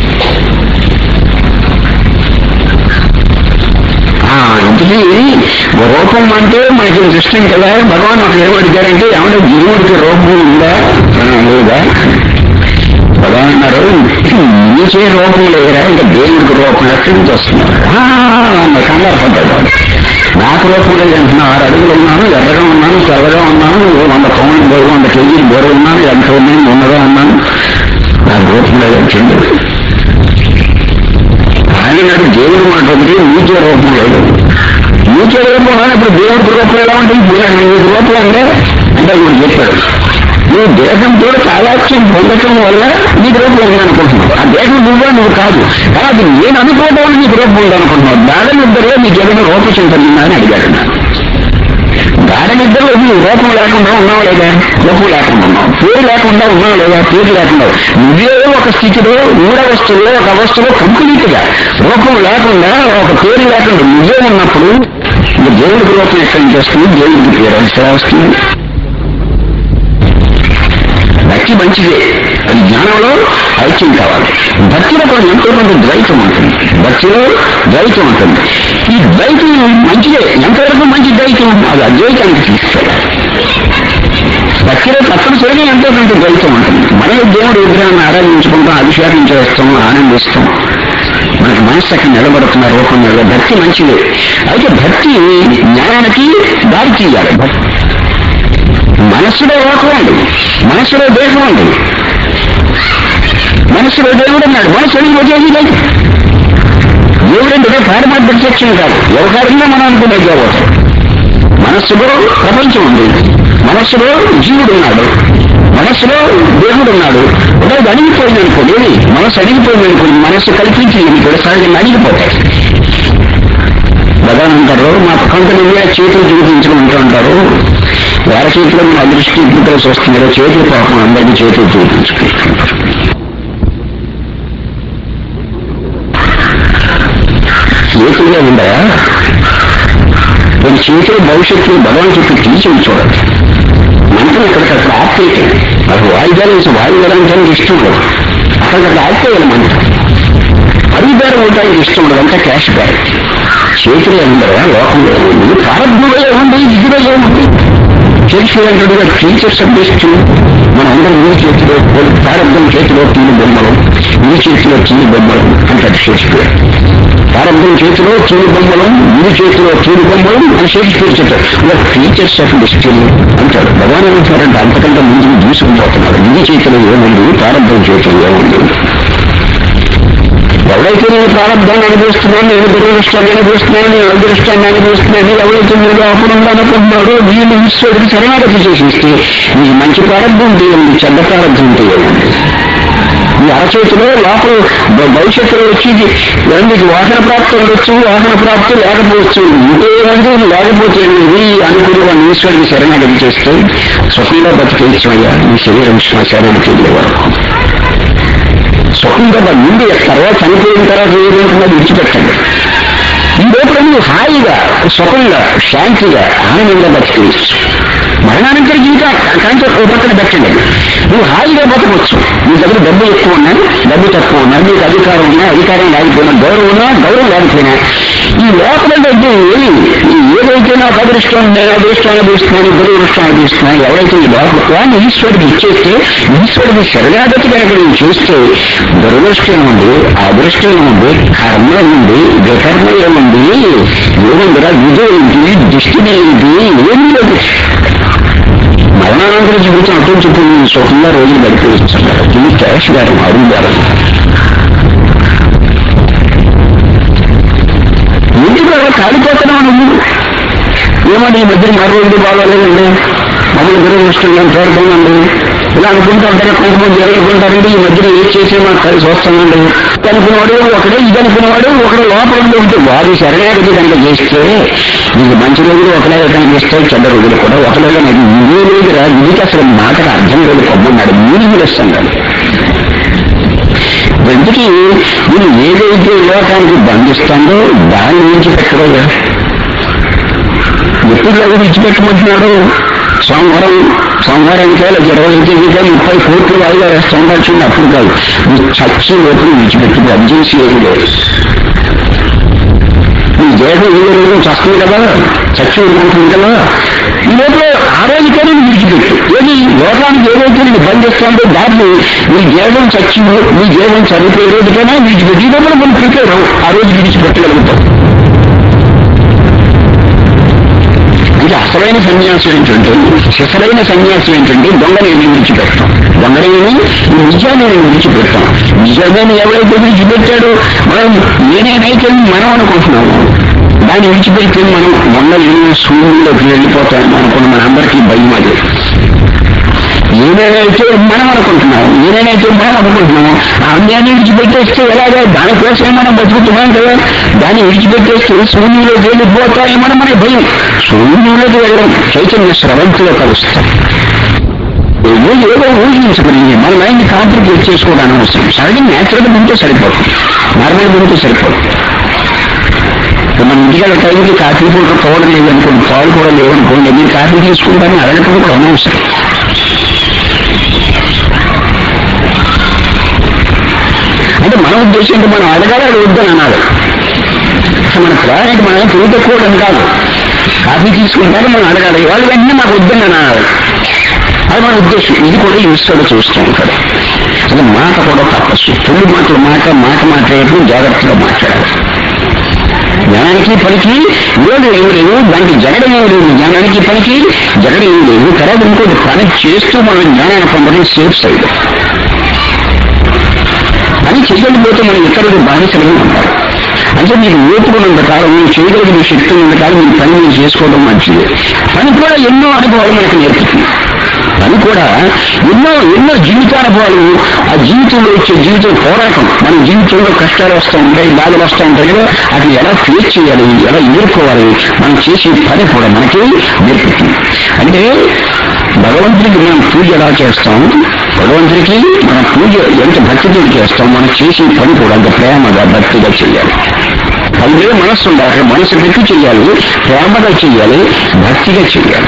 ఆ, ఇంతకీ రూపం అంటే మనకి ఇష్టం కదా భగవాన్ ఒక ఏం అడిగారంటే ఏమంటే జీవుడికి రూపం ఉందా ఆ, లేదా భగవాన్ అన్నారు నీచే రూపం లేదురా ఇంకా దేవుడికి రూపం ఎక్కడి నుంచి వస్తున్నారు ఆ, అన్న కంగారు పడ్డాడు వాడు. నాకు రూపం లేదు అంటున్నా ఆరు అడుగులు ఉన్నాను ఎర్రగా ఉన్నాను తెల్లగా ఉన్నాను ఓ వంద పౌండ్లు బరువు వంద కేజీలు బరువు ఉన్నాను ఎంత ఉన్నాను ఉన్నగా ఉన్నాను నాకు రూపం లేదు వచ్చింది ఆయన నాడు దేవుడు మాట ఒకటి నీచే రూపం లేదు నీచే రూపం ఉన్నాను ఇప్పుడు దేవుడికి రూపం ఎలా ఉంటుంది నీకు రూపం ఉందే అంటే ఇప్పుడు చెప్పాడు నువ్వు దేహంతో తాదాత్యం పొందటం వల్ల నీకు రూపం ఉంది అనుకుంటున్నావు ఆ దేహం నువ్వే నువ్వు కాదు కానీ అది నేను అనుకోవడం వల్ల నీకు రూపం ఉంది అనుకుంటున్నావు దాని నిద్రలో నీకు ఏదైనా రూపచింతనిందా అని అడిగాడు నాకు గాఢ నిద్రలో నువ్వు రూపం లేకుండా ఉన్నావు లేదా రూపం లేకుండా ఉన్నావు పేరు లేకుండా ఉన్నావు లేదా పేరు లేకుండా నువ్వే ఒక స్థితిలో మూడ వస్తువులో ఒక అవస్థలో కంప్లీట్ గా రూపం లేకుండా ఒక పేరు లేకుండా నువ్వే ఉన్నప్పుడు ఇంక దేవుడికి రూపం ఎక్కడి నుంచి వస్తుంది దేవుడికి పేరు ఎక్కడ వస్తుంది భక్తి మంచిదే అది జ్ఞానంలో ఐక్యం కావాలి భక్తిలో కూడా ఎంతో కొంత ద్వైతం ఉంటుంది భక్తిలో ద్వైతం ఉంటుంది ఈ ద్వైతం మంచిదే ఎంతవరకు మంచి ద్వైతం అది అద్వైతానికి తీసుకెళ్ళాలి భక్తిలో తప్పనిసరిగా ఎంతో కొంత ద్వైతం ఉంటుంది మనలో దేవుడు విగ్రహాన్ని ఆరాధించుకుంటాం అభిషేకం చేస్తాం ఆనందిస్తాం మనకి మనస్సు అక్కడ నిలబడుతున్న రూపం మీద భక్తి మంచిదే అయితే భక్తి జ్ఞానానికి దారి తీయాలి భక్తి మనస్సులో లోకం ఉంది మనస్సులో దేశం ఉంది మనస్సులో దేవుడు ఉన్నాడు మనస్సు వచ్చేది లేదు దేవుడు అంటే పారమార్థ ప్రత్యక్షం కాదు వ్యవహారంగా మనం అనుకునే దేవత మనస్సులో ప్రపంచం ఉంది మనస్సులో జీవుడు ఉన్నాడు మనస్సులో దేవుడు ఉన్నాడు ఒకటి అడిగిపోయింది అనుకోండి ఏది మనస్సు అడిగిపోయింది అనుకోండి మనస్సు కల్పించింది కూడా సహజంగా అడిగిపోతాయి భగవాన్ అంటారు మా కంపెనీ చేతులు చూపించుకుంటూ ఉంటారు వేరే చేతిలో మన అదృష్టి ఇప్పుడు చూస్తున్నారు చేతులు పాపం అందరికీ చేతులు చూపించుకుంటారు చేతులుగా ఉందా కొన్ని చేతులు భవిష్యత్తులో భగవాన్ చెప్పి తీసి చూడండి మంత్రం ఇక్కడికక్కడ ఆపేయటం అది వాయిదాలు వేసి వాయుదానికి ఇష్టం ఉండదు అక్కడికక్కడ ఆపేయాలి మంత్రం అడుగుదారు ఉండడానికి ఇష్టం ఉండదు అంతా క్యాష్ బ్యాక్ చేతిలో ఉండరా లోకంలో ఉంది ప్రారంభంలో ఏముంది ఇదిలో ఏముంది షేక్స్పియర్ అంటాడుగా టీచర్స్ సబ్జెక్టు మన అందరం ఈ చేతిలో ప్రారంభం చేతిలో తీని బొమ్మలు ఈ చేతిలో తీని బొమ్మలు అంటాడు షేక్స్పియర్ ప్రారంభం చేతిలో తీని బొమ్మలు ఈ చేతిలో తీని బొమ్మలు అని షేక్స్పియర్ చెప్తాడు టీచర్స్ ఆఫ్ డిస్టిల్ అంటాడు భగవాన్ ఏమంటారంటే అంతకంటే ముందు తీసుకుపోతున్నారు ఈ చేతిలో ఏముంది ప్రారంభం చేతిలో ఏముంది ఎవరైతే నేను ప్రారంభాన్ని అనుభవిస్తున్నాను నేను దురదృష్టాన్ని అనుభవిస్తున్నాను నేను అదృష్టాన్ని అనుభవిస్తున్నాను ఎవరైతే మీరు అప్పుడు ఉండాలనుకుంటున్నాడో వీళ్ళు ఈశ్వరుడికి శరణాగతి చేసిస్తే మీకు మంచి ప్రారంభం తీయండి చెడ్డ ప్రారంభం తీయండి ఈ అరచేతిలో లోపల భ- భవిష్యత్తులో వచ్చి మీకు వాహన ప్రాప్తి ఉండొచ్చు వాహన ప్రాప్తి లేకపోవచ్చు ఇంకే ఏదంటే లేకపోతే ఇది అనుకుని వాళ్ళు ఈశ్వరుడికి శరణాగతి చేస్తే సుఖంగా బతికేయచ్చయ్యా ఈ శరీరం శ్మశానానికి వెళ్ళే వరకు సుఖంగా ముందు తర్వాత చనిపోయిన తర్వాత ఏదంటున్నా విడిచిపెట్టండి ఈ లోపల నువ్వు హాయిగా సుఖంగా శాంతిగా ఆనందంగా బతికేయచ్చు మరణానంతర జీవితం కాంతి ఒక పక్కన పెట్టండి నువ్వు హాయిగా బతకవచ్చు నీ దగ్గర డబ్బు ఎక్కువ ఉన్నా డబ్బు తక్కువ ఉన్నా నీకు అధికారం ఉన్నా అధికారం లేకపోయినా గౌరవం ఉన్నా గౌరవం లేకపోయినా ఈ లోపల దగ్గర ఏదైతే నాకు అదృష్టం నేను అదృష్టాన్ని తీస్తున్నాను దురదృష్టాన్ని తీస్తున్నాను ఎవరైతే ఈ లోపల వాడిని ఈశ్వరుడికి ఇచ్చేస్తే ఈశ్వరుడికి శరణాగతి కనుక నేను చేస్తే దురదృష్టం ఉంది అదృష్టం ఉంది కర్మ ఉంది వికర్మ ఏముంది ఏముందిరా విధి ఏంటి దిష్టిని ఏంటి ఏమి లేదు మరణానంతర జీవితం అటు చుట్టూ నేను సుఖంగా రోజులు గడిపేస్తున్నాడు ఇది క్యాష్ గారు అరుణ్ గారు ఇంటికి అలా కాలిపోతున్నావు నువ్వు ఏమంటే ఈ మధ్య మరో రోజులు బాగోలేదండి మమ్మల్ని దురదృష్టంగా చూడతానండి ఇలా అనుకుంటూ ఉంటారు కొంతమంది అనుకుంటారండి ఈ మధ్యన ఏం చేసి మాకు కలిసి వస్తానండి ఇది అనుకునేవాడు ఒకడే ఇది అనుకునేవాడు ఒకడు లోపల ఉండి ఉంటే వారి శరణాగతి కనుక చేస్తే నీకు మంచి రోజులు ఒకలే కనుక చేస్తే చెడ్డ రోజులు కూడా ఒకలేగా నాకు ఇదే లేదురా నీకు అసలు మాటకు అర్థం లేదు పొమ్మన్నాడు మీనింగ్ వస్తున్నాడు ఎందుకు నేను ఏదైతే లోకానికి బంధిస్తుందో దాన్ని విడిచిపెట్టడం ఎప్పుడు అది విడిచిపెట్టమంటున్నాడు సోమవారం సోమవారానికి లేదా ఇరవై తేదీగా ముప్పై కోట్లు వాయిదా వేస్తూ ఉండాల్సింది అప్పుడు కాదు నువ్వు చచ్చి ఎప్పుడు విడిచిపెట్టి పనిచేసి ఏది లేదు నీ దేహం ఏ రోజు చస్తుంది కదా చచ్చి ఉంటుంది కదా ఈ లోపల ఆ రోజుకైనా నువ్వు విడిచిపెట్టు ఏది లోకానికి ఏదైతే నేను బంధిస్తుందో దాన్ని నీ దేహం చచ్చి నీ దేహం చనిపోయే రోజుకైనా విడిచిపెట్టి ఈ లోపల మనం ప్రిపేర్ అవ్వు. ఆ రోజు విడిచిపెట్టగలుగుతాం అంటే అసలైన సన్యాసం ఏంటంటే అసలైన సన్యాసం ఏంటంటే దొంగనేమి విడిచిపెడతాం దొంగనేమి ఈ నిజాన్ని నేను విడిచిపెడతాం నిజాన్ని ఎవరైతే విడిచిపెట్టాడో మనం నేనేనైతే మనం అనుకుంటున్నాము దాన్ని విడిచిపెడితే మనం దొంగలు సూర్యుల్లోకి వెళ్ళిపోతామని అనుకున్న మన అందరికీ భయం అది ఏనేనైతే మనం అనుకుంటున్నాం ఏనేనైతే మనం అనుకుంటున్నాం ఆ అన్యాన్ని విడిచిపెట్టేస్తే ఎలాగా దానికోసమే మనం బతుకుతున్నాం కదా దాన్ని విడిచిపెట్టేస్తే శూన్యంలోకి వెళ్ళిపోతామని మన భయం శూన్యంలోకి వెళ్ళడం చైతన్య స్రవంతిలో కలుస్తాం ఏదో ఏదో ఊహించుకుని మన మైండ్ కాంప్లికేట్ చేసుకోవడం అనవసరం సహజంగా న్యాచురల్గా ఉంటే సరిపోతుంది నార్మల్గా ఉంటే సరిపోతుంది మన ఇంటికి టైంకి కాఫీ కూడా పౌడర్ లేదనుకోండి పాలు కూడా లేవనుకోండి మీరు కాఫీ తీసుకుంటారని అడగటం కూడా అనవసరం అంటే మన ఉద్దేశం అంటే మనం అడగాలి అది వద్దని అనాలి అసలు మన ప్రయాణికి మనం తెలివి తక్కువడం కాదు కాఫీ తీసుకుంటారు మనం అడగాలి వాళ్ళు వెంటనే నాకు వద్దని అనాలి అది మన ఉద్దేశం ఇది కూడా ఈశ్వరుడు చూస్తూ ఉంటాడు అసలు మాట కూడా తప్పచ్చు తొలి మాటలు మాట మాట మాట్లాడేటప్పుడు జాగ్రత్తగా మాట్లాడాలి జ్ఞానానికి పనికి విరోధం ఏమి లేదు దానికి జగడం ఏమి లేదు జ్ఞానానికి పనికి జగడం ఏమి లేదు తర్వాత ఇంకోటి పని చేస్తూ మనం జ్ఞానాన్ని పొందడం సేఫ్ సైడ్ పని చేయకపోతే మనం ఇతరులకు బానిసలుగా ఉంటారు అంటే మీరు ఓపుకున్నంత కాలం మీరు చేయగలిగిన శక్తి ఉన్నంత కాలం మీ పని మీరు చేసుకోవడం మంచిది పని కూడా ఎన్నో అనుభవాలు మనకు నేర్పుతుంది పని కూడా ఎన్నో ఎన్నో జీవితానుభవాలు ఆ జీవితంలో వచ్చే జీవితం పోరాటం మన జీవితంలో కష్టాలు వస్తూ ఉంటాయి బాధలు వస్తూ ఉంటాయి కదా అది ఎలా ఫేస్ చేయాలి ఎలా ఎదుర్కోవాలి మనం చేసే పని కూడా మనకి నేర్పుతుంది అంటే భగవంతుడికి మనం పూజ ఎలా చేస్తాం భగవంతుడికి మన పూజ ఎంత భక్తితో చేస్తాం మనం చేసే పని కూడా అంత ప్రేమగా భక్తిగా చేయాలి అందులో మనస్సు ఉండాలి మనసు పెట్టి చేయాలి ప్రేమగా చేయాలి భక్తిగా చేయాలి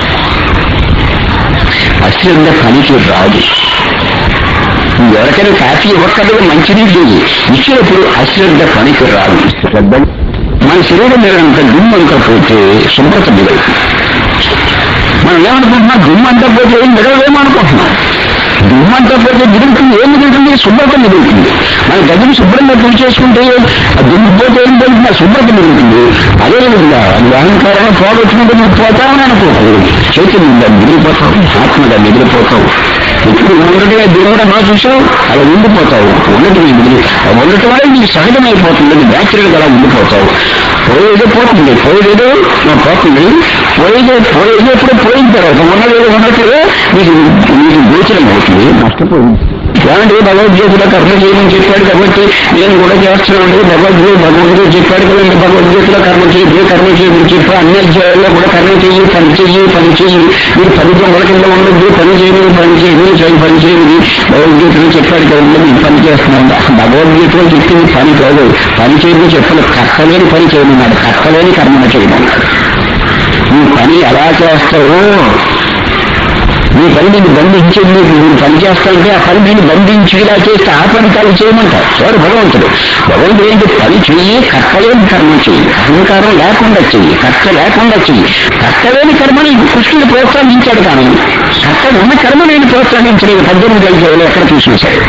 అశ్రద్ధ పనికి రాదు నువ్వు ఎవరికైనా కాఫీ ఇవ్వక్కర్లేదు మంచినీళ్ళు ఇచ్చినప్పుడు అశ్రద్ధ పనికి రాదు శ్రద్ధ మన శరీరం మీద అంత దుమ్ము అంతా పోతే శుభ్రత మిగులుతుంది మనం ఏమనుకుంటున్నాం దుమ్ము అంతా పోతే ఏం మిగలవేమనుకుంటున్నాం దుమ్ము అంతా పోతే మిగులుతుంది ఏం మిగులుతుంది శుభ్రత మిగులుతుంది మన గదిని శుభ్రంగా పూజ చేసుకుంటే ఆ దుమ్ము పోతే ఏం పోతుంది శుభ్రత మిగులుతుంది అదే విధంగా అది అహంకారంగా పోగొచ్చినట్టు నువ్వు పోతావని అనుకోకూడదు చైతన్యంగా మిగిలిపోతావు ఆత్మగా మిగిలిపోతావు ఎప్పుడు ఉండటమే దేవుడు మా చూసావు అలా ఉండిపోతావు ఉండటమే మిగిలి ఆ ఉండటం వల్ల నీకు సహజమైపోతుంది అది న్యాచురల్ గా అలా ఉండిపోతావు పోయేదో పోతుంది పోయేదేదో నా పోతుంది పోయేదో పోయేదో ఎప్పుడు పోయిన తర్వాత ఉన్నదేదో ఉన్నట్లుగా నీకు నీకు గోచరం అవుతుంది నష్టపోయింది ఏమంటే భగవద్గీతలో కర్మ చేయమని చెప్పాడు కాబట్టి నేను కూడా చేస్తున్నాను భగవద్గీత భగవద్గీత చెప్పాడు కదండి భగవద్గీతలో కర్మ చేయి కర్మ చేయమని చెప్పి అన్ని అధ్యాయాల్లో కూడా కర్మ చెయ్యి పని చెయ్యి పని చెయ్యి మీరు పని దొంగల కింద ఉండద్దు పని చేయమని పని చేయమని చేయి పని చేయమని భగవద్గీతలో చెప్పాడు కదండి మీరు పని చేస్తున్నాను భగవద్గీతలో చెప్పింది పని కాదు పని చేయమని చెప్పలేదు కర్తలేని పని చేయమన్నాడు కర్తలేని కర్మ చేయమన్నాడు నువ్వు పని ఎలా చేస్తావో నీ పని నిన్ను బంధించేది నీకు నువ్వు పని చేస్తానంటే ఆ పని నిన్ను బంధించేలా చేస్తే ఆ పని కాదు చేయమంటారు ఎవరు భగవంతుడు భగవంతుడు ఏంటి పని చెయ్యి కర్తలేని కర్మ చెయ్యి అహంకారం లేకుండా చెయ్యి కర్త లేకుండా చెయ్యి కర్తలేని కర్మని కృష్ణుడు ప్రోత్సహించాడు కానీ కర్త ఉన్న కర్మ నేను ప్రోత్సహించలేదు పద్దెనిమిది అధ్యాయులు ఎక్కడ చూసినసాడు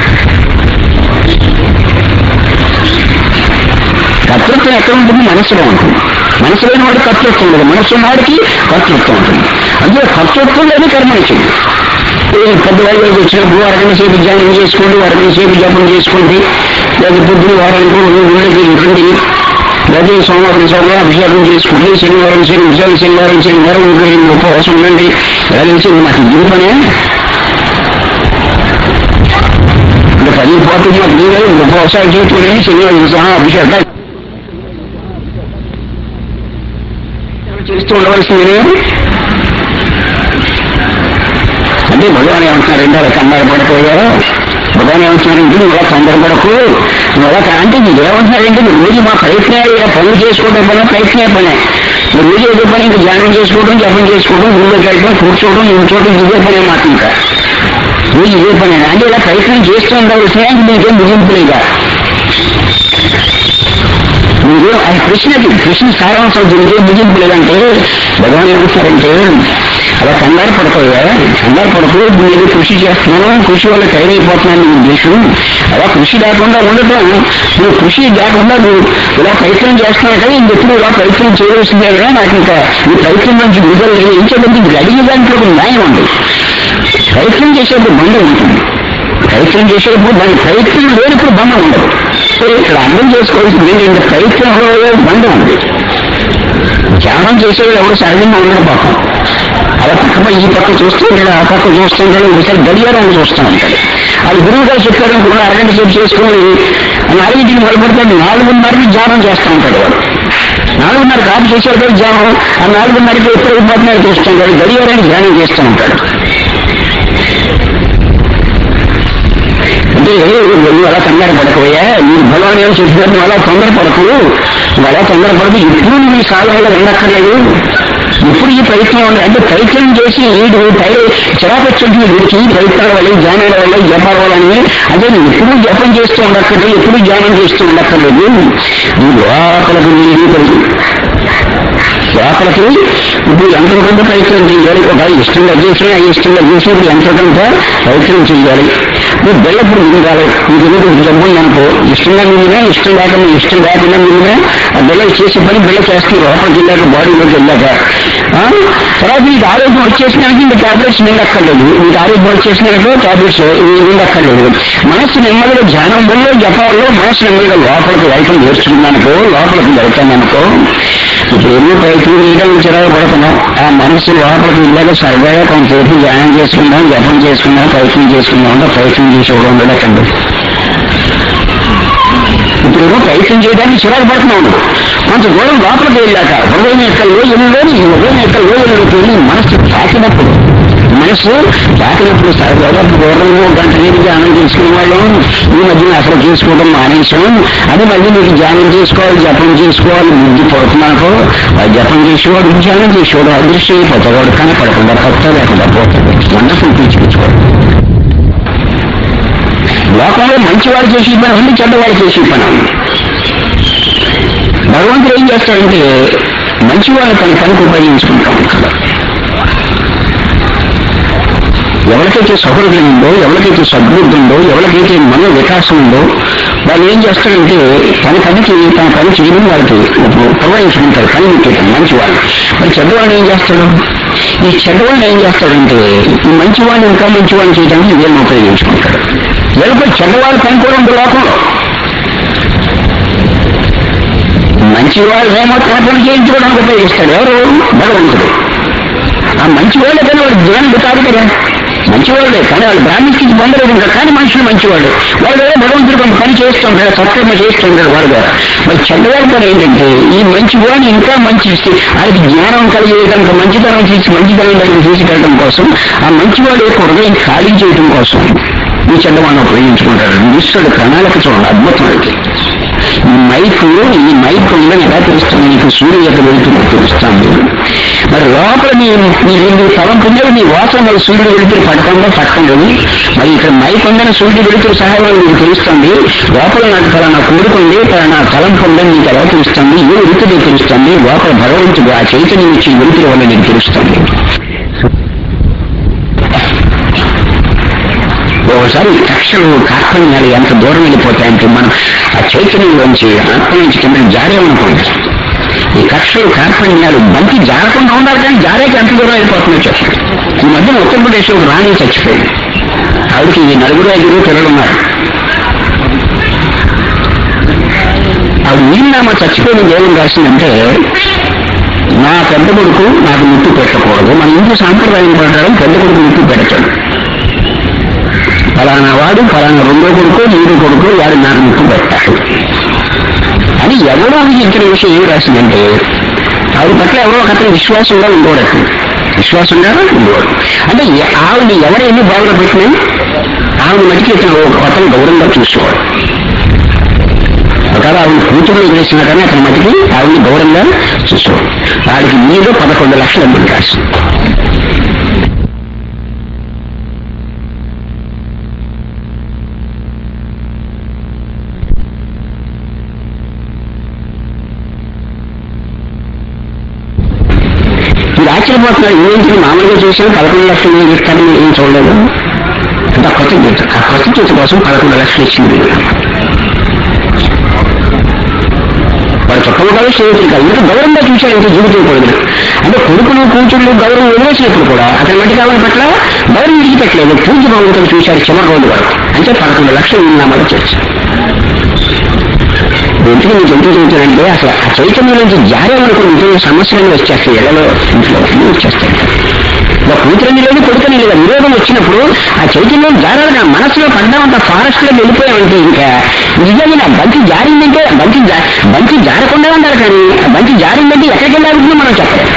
కర్తృత్వం ఎక్కడ ఉంటుంది మనసులో ఉంటుంది మనసు లేని వాడికి కర్తృత్వం ఉండదు మనసు ఉన్నవాడికి కర్తృత్వం ఉంటుంది అందులో కర్తృత్వం లేని కర్మ ఇచ్చింది పెద్దవాళ్ళు వచ్చినప్పుడు అరగంట సేపు ధ్యానం చేసుకోండి అరగంట సేపు జపం చేసుకోండి లేదా పొద్దున వారానికి ఊళ్ళకి రండి లేదా సోమవారం సోమవారం అభిషేకం చేసుకోండి శనివారం శని విషయాలు శనివారం శనివారం ఊళ్ళకి ఉపవాసం ఉండండి ఎలా తెలిసి నాకు ఇది పనే అంటే పది పోతుంది మాకు నీవే ఉపవాసాలు చేసుకుని శనివారం సహా అభిషేకాలు చేస్తూ ఉండవలసింది అంటే భగవాన్ ఏమంటున్నారంటే అలా కంగారు పడిపోయారు భగవాన్ ఏమంటున్నారంటే నువ్వు అలా తొందరపడకు నువ్వు అలా కా- అంటే నీకు ఏమంటున్నారంటే నువ్వు రోజు మా ప్రయత్నాలు ఇలా పనులు చేసుకోవడం పని ప్రయత్నే పనే నువ్వు రోజు ఏదో పని ఇంకా ధ్యానం చేసుకోవడం జపం చేసుకోవడం ఊళ్ళోకి వెళ్ళడం కూర్చోవడం ఇంకోవడం ఇదే పనే మాకు ఇంకా రోజు ఇదే పని అంటే ఇలా ప్రయత్నం చేస్తూ ఉండవలసిన నీకేం ముగింపులేగా మీరు అది కృష్ణకి కృష్ణ సారాంశం దీనికి ముగింపు లేదంటే భగవాన్ ఏమంటారంటే అలా కంగారు పడతాయా కంగారు పడకు నేను కృషి చేస్తున్నాను కృషి వల్ల టైర్ అయిపోతున్నాను నీ ఉద్దేశం అలా కృషి లేకుండా ఉండటం నువ్వు కృషి లేకుండా నువ్వు ఇలా ప్రయత్నం చేస్తున్నావు కదా ఇంకెప్పుడు ఇలా ప్రయత్నం చేయవలసిందే కదా నాకు ఇంకా ఈ ప్రయత్నం నుంచి విడుదల లేదు ఏం చేయాలంటే ఇది అడిగే దాంట్లో ఒక న్యాయం ఉంది ప్రయత్నం చేసేప్పుడు బంధం ఉంటుంది ప్రయత్నం చేసేటప్పుడు దాని ప్రయత్నం లేనప్పుడు బంధం ఉండదు సో ఇక్కడ అర్థం చేసుకోవాల్సింది ఏంటంటే ప్రయత్నంలో బంధం ఉంది ధ్యానం చేసేవాడు ఎవరు సహజంగా ఉండడు పాపం అలా పక్క ఈ పక్క చూస్తూ ఉంటాడు ఆ పక్క చూస్తూ ఉంటాడు ఒకసారి గడియారాన్ని చూస్తూ ఉంటాడు అది గురువు గారు చెప్పారు అనుకున్నా అరగంట సేపు చేసుకుని నాలుగింటికి మొదలుపెడతాడు నాలుగున్నరకి ధ్యానం చేస్తూ ఉంటాడు వాడు నాలుగున్నర కాపు చేసేవాడు ధ్యానం ఆ నాలుగున్నరకి ఎప్పుడు అయిపోతున్నాడు చూస్తూ ఉంటాడు గడియారాన్ని ధ్యానం చేస్తూ ఉంటాడు అంటే నువ్వు అలా కంగారు పడకపోయా మీరు భగవాన్ ఏం చెప్పారు నువ్వు అలా తొందరపడకు నువ్వు అలా తొందరపడకు ఎప్పుడు నువ్వు ఈ సాధనలో ఉండక్కర్లేదు ఎప్పుడు ఈ ప్రయత్నం ఉంది అంటే ప్రయత్నం చేసి వీడు టైర్ చిరాకు వచ్చింది వీడికి ఈ ప్రయత్నాల వల్ల ఈ ధ్యానాల వల్ల ఈ జపాల వల్ల అని అదే నువ్వు ఎప్పుడు జపం చేస్తూ ఉండక్కర్లేదు ఎప్పుడు ధ్యానం చేస్తూ ఉండక్కర్లేదు నువ్వు లోపలకు నీరు లోపలికి ఇప్పుడు ఎంత కొంత ప్రయత్నం చేయాలి ఒక ఇష్టంగా చేసినా ఇష్టంగా చేసినప్పుడు ఎంత కొంత ప్రయత్నం చేయాలి నువ్వు బెల్లప్పుడు మింగాలి నీకు ఎందుకు జబ్బు అనుకో ఇష్టంగా మింగినా ఇష్టం లేకుండా ఇష్టం లేకుండా మింగినా ఆ బెల్ల చేసే పని బెల్ల చేస్తుంది లోపలికి వెళ్ళాక బాడీలోకి వెళ్ళాక ఆ? తర్వాత నీకు ఆరోగ్యం వచ్చేసినాక ఇంకా టాబ్లెట్స్ మింగక్కర్లేదు నీకు ఆరోగ్యం వచ్చేసినాక టాబ్లెట్స్ మింగక్కర్లేదు మనస్సు నెమ్మదిగా ధ్యానం వల్ల జపాల్లో మనస్సు నెమ్మదిగా లోపలికి వెళ్ళటం నేర్చుకున్నానుకో లోపలికి వెళ్తాననుకో ఇప్పుడు ఎన్నో ప్రయత్నం చేయడానికి చిరాకు పడుతున్నాం ఆ మనసు లోపలికి వెళ్ళాక సరదాగా కొంతసేపు ధ్యానం చేసుకుందాం జపం చేసుకుందాం ప్రయత్నం చేసుకుందాం అంటే ప్రయత్నం చేసేవాడు ఉండకండి ఇప్పుడు ఏమో ప్రయత్నం చేయడానికి చిరాకు పడుతున్నాను కొంత దూరం లోపలికి వెళ్ళాక హృదయం యొక్క లోయల్లో ఈ హృదయం యొక్క లోయల్లోకి వెళ్ళి మనసు తాకినప్పుడు మనసు తాకినప్పుడు సరదాగా పూర్వంలో గంట నీరు ధ్యానం చేసుకునే వాళ్ళం ఈ మధ్యన అసలు చేసుకోవడం మానేసాం అది మళ్ళీ మీకు ధ్యానం చేసుకోవాలి జపం చేసుకోవాలి బుద్ధి పడుతున్నాకో ఆ జపం చేసేవాడు ధ్యానం చేసేవాడు అదృశ్యం అయిపోతాడు కనపడకుండా కొత్త లేకుండా పోతాడు వండర్ఫుల్ తీసుకొచ్చుకోవాలి లోకంలో మంచివాడు చేసే పని ఉంది చెడ్డవాడు చేసే పని ఉంది భగవంతుడు ఏం చేస్తాడంటే మంచివాడు తన పనికి ఉపయోగించుకుంటా ఉంటాడు ఎవరికైతే సౌహృదయం ఉందో ఎవరికైతే సద్బుద్ధి ఉందో ఎవరికైతే మన వికాసం ఉందో వాళ్ళు ఏం చేస్తారంటే తన పనికి తన పని చేయడం వాళ్ళకి ఉపయోగించుకుంటారు పని ముఖ్యం మంచి వాళ్ళు మరి చెడ్డవాడిని ఏం చేస్తాడు ఈ చెడ్డవాడిని ఏం చేస్తాడంటే ఈ మంచివాడిని ఇంకా మంచివాడిని చేయడానికి వీళ్ళని ఉపయోగించుకుంటాడు వీళ్ళకి చెడ్డవాడి పని కూడా ఉంది లోకంలో మంచివాడు ఏమో తన పని చేయించుకోవడానికి ఉపయోగిస్తాడు ఎవరు భగవంతుడు ఆ మంచివాళ్ళే కానీ వాడు జ్ఞానుడు కాదు కదా మంచివాళ్ళే కానీ వాళ్ళు బ్రాహ్మణ్స్కి పొందలేదు ఇంకా కానీ మనుషులు మంచివాళ్ళు వాళ్ళు కూడా భగవంతుడు కొంత పని చేస్తుంటారు సత్కర్మ చేస్తుంటారు వాళ్ళు కూడా మరి చెడ్డవాళ్ళ పని ఏంటంటే ఈ మంచివాడిని ఇంకా మంచి ఆయనకి జ్ఞానం కలిగేయడానికి మంచితనం తీసి మంచితనం దగ్గర తీసుకెళ్ళడం కోసం ఆ మంచివాడు యొక్క హృదయం ఖాళీ చేయడం కోసం ఈ చెడ్డవాడిని ఉపయోగించుకుంటారు ఈశ్వరుడు ప్రణాళిక చూడండి అద్భుతం అయితే ఈ మైక్ ఈ మైక్ ఉందని ఎలా తెలుస్తుంది నీకు సూర్య యొక్క వెలుతురు తెలుస్తాను మరి లోపల నీ నీ నీ తలంపు ఉండేది నీ వాసన మరి సూర్యుడు వెలుతురు పడకుండా పట్టలేదు మరి ఇక్కడ మైక్ ఉందని సూర్యుడు వెలుతురు సహాయం నీకు తెలుస్తుంది లోపల నాకు పలానా కోరుకుంది పలానా తలంపు ఉందని నీకు ఎలా తెలుస్తుంది ఏ వెలుతురు నీకు తెలుస్తుంది లోపల భగవంతుడు ఆ చైతన్యం ఇచ్చి వెలుతురు వల్ల నీకు తెలుస్తుంది ఒకసారి ఈ కక్షలు కార్పణ్యాలు ఎంత దూరం వెళ్ళిపోతాయంటే మనం ఆ చైతన్యంలోంచి ఆత్మ నుంచి కింద జారేమనుకోండి ఈ కక్షలు కార్పణ్యాలు బంతి జారకుండా ఉండాలి కానీ జారేకి ఎంత దూరం వెళ్ళిపోతుందో చెప్పండి ఈ మధ్యన ఉత్తరప్రదేశ్లో ఒక రాణి చచ్చిపోయింది ఆవిడకి ఈ నలుగురు ఐదుగురు పిల్లలు ఉన్నారు ఆవిడ వీళ్ళనామా చచ్చిపోయినది ఏమని రాసిందంటే నా పెద్ద కొడుకు నాకు ముట్టు పెట్టకూడదు మన ఇంటి సాంప్రదాయం ప్రకారం పెద్ద కొడుకు ముట్టు పెడతాడు ఫలానా వాడు ఫలానా రెండో కొడుకు మూడో కొడుకు వాడు నాకు ముక్కు పెట్టాడు అని ఎవరో ఇచ్చిన విషయం ఏం రాసిందంటే ఆవిడ పట్ల ఎవరో ఒక అతను విశ్వాసంగా ఉండోడట విశ్వాసంగా ఉండోడు అంటే ఎ- ఆవిడ ఎవరు ఎన్ని బాగులో పెట్టినా ఆవిడ మటుకి ఇతను ఒక అతను గౌరవంగా చూసేవాడు ఒకవేళ ఆవిడ కూతురు చేసినా కానీ అతని మటుకి ఆవిడని గౌరవంగా చూసేవాడు వాడికి మీద పదకొండు లక్షల మంది రాసింది మీరు ఆశ్చర్యపోతున్నారు ఏంటి మామూలుగా చూసినా పదకొండు లక్షలు నేను ఇస్తానని ఏం చూడలేదు అంటే ఆ కొత్త గీత ఆ కొత్త గీత కోసం పదకొండు లక్షలు ఇచ్చింది వాడు చొక్కలు కాదు స్నేహితులు కాదు ఇంకా గౌరవంగా చూశాడు ఇంకా జీవితం కూడా అంటే కొడుకులు కూతుళ్ళు గౌరవం వదిలేసినప్పుడు కూడా అతని మట్టి కావాలి పట్ల గౌరవం విడిచిపెట్టలేదు పూజ భగవంతుడు చూశాడు చివరి రోజు వరకు అంటే పదకొండు లక్షలు ఉన్నామని చేశాడు ఎందుకు నీకు ఎందుకు చెబుతానంటే అసలు ఆ చైతన్యం నుంచి జారేమనుకుని ఇంట్లో సమస్యలు వచ్చేస్తాయి ఎడలో ఇంట్లో అన్నీ వచ్చేస్తాయి ఇలా కూతురని లేదు కొడుకని లేదు విరోధం వచ్చినప్పుడు ఆ చైతన్యం జారాలి నా మనసులో పడ్డామంత ఫారెస్ట్ లో వెళ్ళిపోయామంటే ఇంకా నిజంగా నా బంతి జారిందంటే ఆ బంతి జా- బంతి జారకుండా ఉండాలి కానీ ఆ బంతి జారిందంటే ఎక్కడికి వెళ్ళాలి మనం చెప్పలేం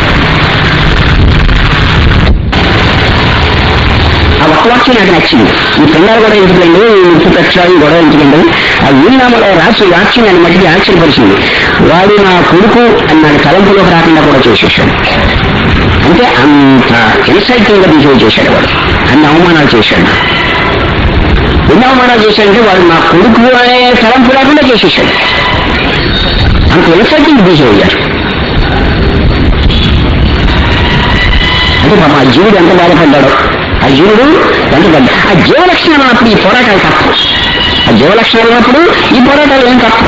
ఆ ఒక్క వాక్యం నాకు నచ్చింది ఈ పిల్లలు కూడా ఎందుకండి ఈ ముప్పు పెట్టాలి ఈ గొడవ ఎందుకండి ఆ వీళ్ళనామలో రాసి వాక్యం అని మట్టికి ఆశ్చర్యపరిచింది వాడు నా కొడుకు అని నాకు తలంపులోకి రాకుండా కూడా చేసేసాడు అంటే అంత ఇన్సైటింగ్ గా బిహేవ్ చేశాడు వాడు అన్ని అవమానాలు చేశాడు ఎన్ని అవమానాలు చేశాడంటే వాడు నా కొడుకు అనే తలంపు లేకుండా చేసేసాడు అంత ఇన్సైటింగ్ బిహేవియర్ అంటే పాపం ఆ జీవుడు ఎంత బాధపడ్డాడో ఆ జీవుడు ఎంత బాధ ఆ జీవ లక్షణాలు ఉన్నప్పుడు ఈ పోరాటాలు తప్పు ఆ జీవ లక్షణాలు ఉన్నప్పుడు ఈ పోరాటాలు ఏం తప్పు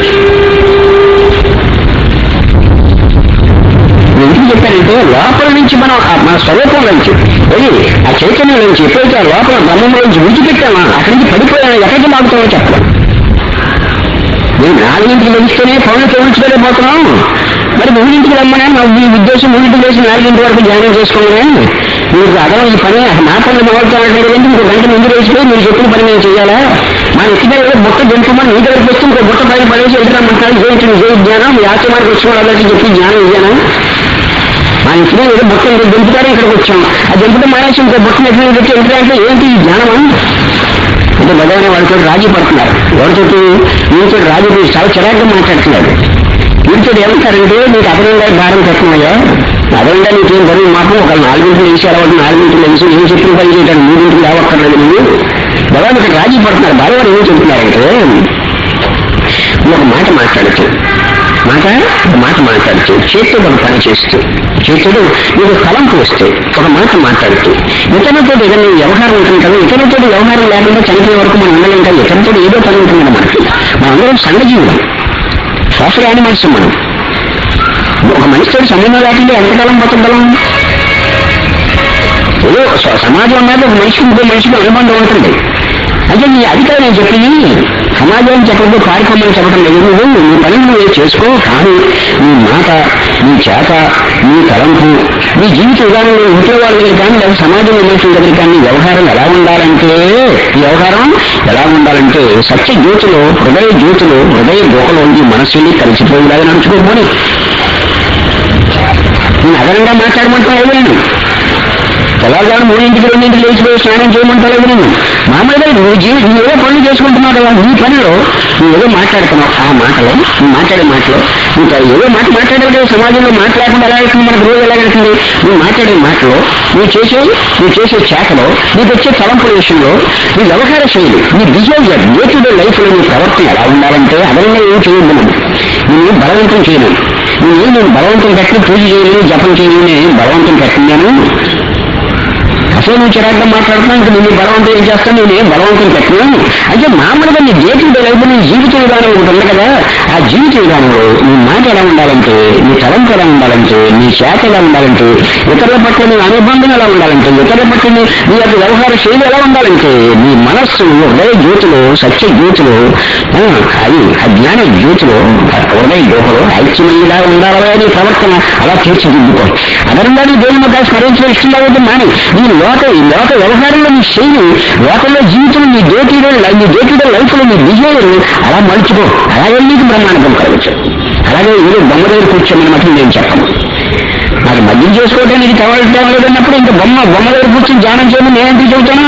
నేను ఎందుకు చెప్పానంటే లోపల నుంచి మనం ఆ మన స్వరూపం నుంచి వెళ్ళి ఆ చైతన్యం నుంచి ఎప్పుడైతే ఆ లోపల బ్రహ్మం నుంచి విడిచిపెట్టామా అక్కడి నుంచి పడిపోయామా ఎక్కడికి లాగుతామో చెప్పలేం నేను నాలుగింటికి లభిస్తేనే పనులు తోడించుకోలే పోతున్నాం మరి మూడింటికి రమ్మనే నా మీ ఉద్దేశం మూడింటికి వేసి నాలుగింటి వరకు ధ్యానం చేసుకోమని మీకు అదనం ఈ పని నా పనులు మొదలుతానంటే ఇంకో గంట ముందు వేసిపోయి మీరు చెప్పిన పని నేను చేయాలా మన ఎక్కిన బుట్ట దింపమని మీ దగ్గరికి వస్తే ఇంకో బుట్ట పైన పడేసి ఎదురమ్మంటారు ఏంటి నిజే జ్ఞానం మీ ఆశ్రమానికి వచ్చిన వాళ్ళకి చెప్పి జ్ఞానం ఇదేనా మన ఇంట్లో ఏదో బుట్ట ఇంకో దింపుతారు ఇక్కడికి వచ్చాం ఆ దింపడం మానేసి ఇంకో బుట్టను ఎక్కడ పెట్టి ఎందుకంటే ఏంటి ఈ జ్ఞానమా అంటే భగవాన్ వాళ్ళతో రాజీ పడుతున్నారు ఎవరితోటి వీరితో రాజీ పడి చాలా చిరాగ్గా మాట్లాడుతున్నాడు వీరితో ఏమంటారంటే నీకు అదనంగా భారం పెట్టినాయా అదనంగా నీకేం బరువు మాత్రం ఒక నాలుగింటికి వేసి అలవాటు నాలుగింటికి వేసి ఏం చెప్పిన పని చేయడానికి మూడింటికి లేవక్కర్లేదు నువ్వు భగవాన్ ఇక్కడ రాజీ పడుతున్నారు బాలవారు ఏం చెప్తున్నారంటే నువ్వు ఒక మాట మాట్లాడుతూ మాట ఒక మాట మాట్లాడుతూ చేతితో ఒక పని చేస్తూ చేతుడు నీకు తలంపు వస్తే ఒక మాట మాట్లాడుతూ ఇతరులతో ఏదైనా వ్యవహారం ఉంటుంది కదా ఇతరులతో వ్యవహారం లేకుండా చనిపోయే వరకు మనం ఉండలేం కదా ఇతరులతో ఏదో పని ఉంటుంది కదా మనకి మనందరం సంఘజీవులం సోషల్ యానిమల్స్ మనం ఒక మనిషితో సంబంధం లేకుండా ఎంతకాలం బతకగలం ఏదో స- సమాజం మీద ఒక మనిషికి ఇంకో మనిషికి అనుబంధం ఉంటుంది అంటే నీ అధికారం నేను చెప్పింది సమాజం చెప్పడం కార్యక్రమాలు చెప్పడం లేదు నువ్వు నీ పని నువ్వు చేసుకో కానీ నీ మాట నీ చేత నీ తలంపు నీ జీవిత విధానంలో ఇంట్లో వాళ్ళ దగ్గర కానీ లేదా సమాజం మనుషుల దగ్గర కానీ నీ వ్యవహారం ఎలా ఉండాలంటే ఈ వ్యవహారం ఎలా ఉండాలంటే సత్య జ్యోతిలో హృదయ జ్యోతిలో హృదయ గోకలోంచి మనస్సుని కలిసిపోయేలాగా నడుచుకోకపోని నేను అదనంగా మాట్లాడమంటున్నా లేదు నేను తెల్లవారుజాము మూడింటికి రెండింటికి లేచిపోయి స్నానం చేయమంటలేదు నేను మామూలుగా నువ్వు జీవి నువ్వు ఏదో పనులు చేసుకుంటున్నావు కదా నీ పనిలో నువ్వు ఏదో మాట్లాడుతున్నావు ఆ మాటలో నువ్వు మాట్లాడే మాటలో ఇంకా ఏదో మాట మాట్లాడాలి కదా సమాజంలో మాట్లాడకుండా ఎలా అవుతుంది మనకు రోజు ఎలా వెళ్తుంది నువ్వు మాట్లాడే మాటలో నువ్వు చేసే నువ్వు చేసే చేతలో నీకు వచ్చే తలంపుల విషయంలో నీ వ్యవహార శైలి నీ behaviour day to day life లో నీ ప్రవర్తన ఎలా ఉండాలంటే అదనంగా ఏం చేయొద్దు మనం నేను బలవంతం చేయలేను నేను నేను బలవంతం కట్టి పూజ చేయలేను జపం చేయలేను నేను బలవంతం కట్టినాను అసలు నువ్వు చిరాగ్గా మాట్లాడుతున్నావు ఇంకా నిన్ను బలవంతం ఏం చేస్తాను నేను ఏం బలవంతం పెట్టను అంటే మామూలుగా నీ డే టు డే లైఫ్ నీ జీవిత విధానం ఒకటి ఉంది కదా ఆ జీవిత విధానంలో నీ మాట ఎలా ఉండాలంటే నీ తలంపు ఎలా ఉండాలంటే నీ శాఖ ఎలా ఉండాలంటే ఇతరుల పట్ల నీ అనుబంధం ఎలా ఉండాలంటే ఇతరుల పట్ల నీ నీ యొక్క వ్యవహార శైలి ఎలా ఉండాలంటే నీ మనస్సు హృదయ జ్యోతిలో సత్య జ్యోతిలో ఆ, అది ఆ జ్ఞాన జ్యోతిలో ఆ హృదయ జ్యోతిలో ఐక్యమయ్యేలా ఉండాలి నీ ప్రవర్తన అలా తీర్చిదిద్దుకో అదనంగా నీ దేవుని కాదు స్మరించడం ఇష్టం లేకపోతే మాని నీ లోక ఈ లోక వ్యవహారంలో నీ శైలి లోకంలో జీవితం నీ డేటీలో నీ డేటీలో లైఫ్ లో నీ బిహేవియర్ అలా మలుచుకో అలాగే నీకు బ్రహ్మాండం కలగచ్చు అలాగే ఏదో బొమ్మ దగ్గర కూర్చోమని మాత్రం నేను చెప్పను నాకు మద్యం చేసుకోవటం నీకు కావాల్సిన లేదన్నప్పుడు ఇంకా బొమ్మ బొమ్మ దగ్గర కూర్చొని ధ్యానం చేయమని నేను ఎందుకు చెబుతాను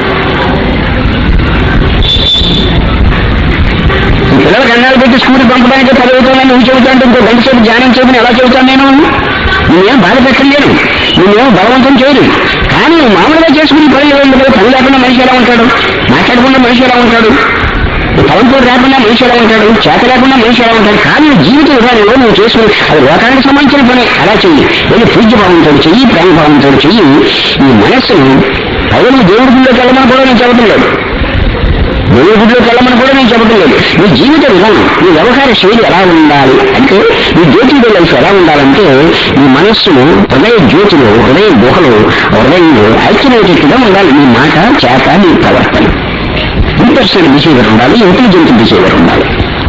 ఈ పిల్లలకు అన్నాలు పెట్టి స్కూల్ పంపడానికి చదువుతానని నువ్వు చెబుతాంటే ఇంకో గంట సేపు ధ్యానం చేయమని ఎలా చెబుతాను నేను నేనేం బాధ పెట్టలేను నేనేం బలవంతం చేయను కానీ మామూలుగా చేసుకుని పని లేదు కదా పని లేకుండా మనిషి ఎలా ఉంటాడు మాట్లాడకుండా మనిషి ఎలా ఉంటాడు తలంపులు రాకుండా మనిషి ఎలా ఉంటాడు చేత లేకుండా మనిషి ఎలా ఉంటాడు కానీ జీవిత విధానంలో నువ్వు చేసుకుని అది లోకానికి సంబంధించిన పని అలా చెయ్యి వెళ్ళి పూజ్య భావంతో చెయ్యి ప్రేమ భావంతో చెయ్యి ఈ మనస్సును అదే నువ్వు దేవుడి గుళ్ళోకి వెళ్ళమని కూడా నేను చెప్పడం లేదు దేవుడి గుడిలోకి వెళ్ళమని కూడా నేను చెప్పడం లేదు నీ జీవిత విధానం నీ వ్యవహార శైలి ఎలా ఉండాలి అంటే నీ జ్యోతి లైఫ్ ఎలా ఉండాలంటే నీ మనస్సును హృదయ జ్యోతిలో హృదయ గుహలో హృదయంలో ఐక్యమయ్యేటట్టుగా ఉండాలి నీ మాట చేత నీ ప్రవర్తన ఇంపర్సనల్ బిహేవియర్ ఉండాలి ఇంటెలిజెంట్ బిహేవియర్ ఉండాలి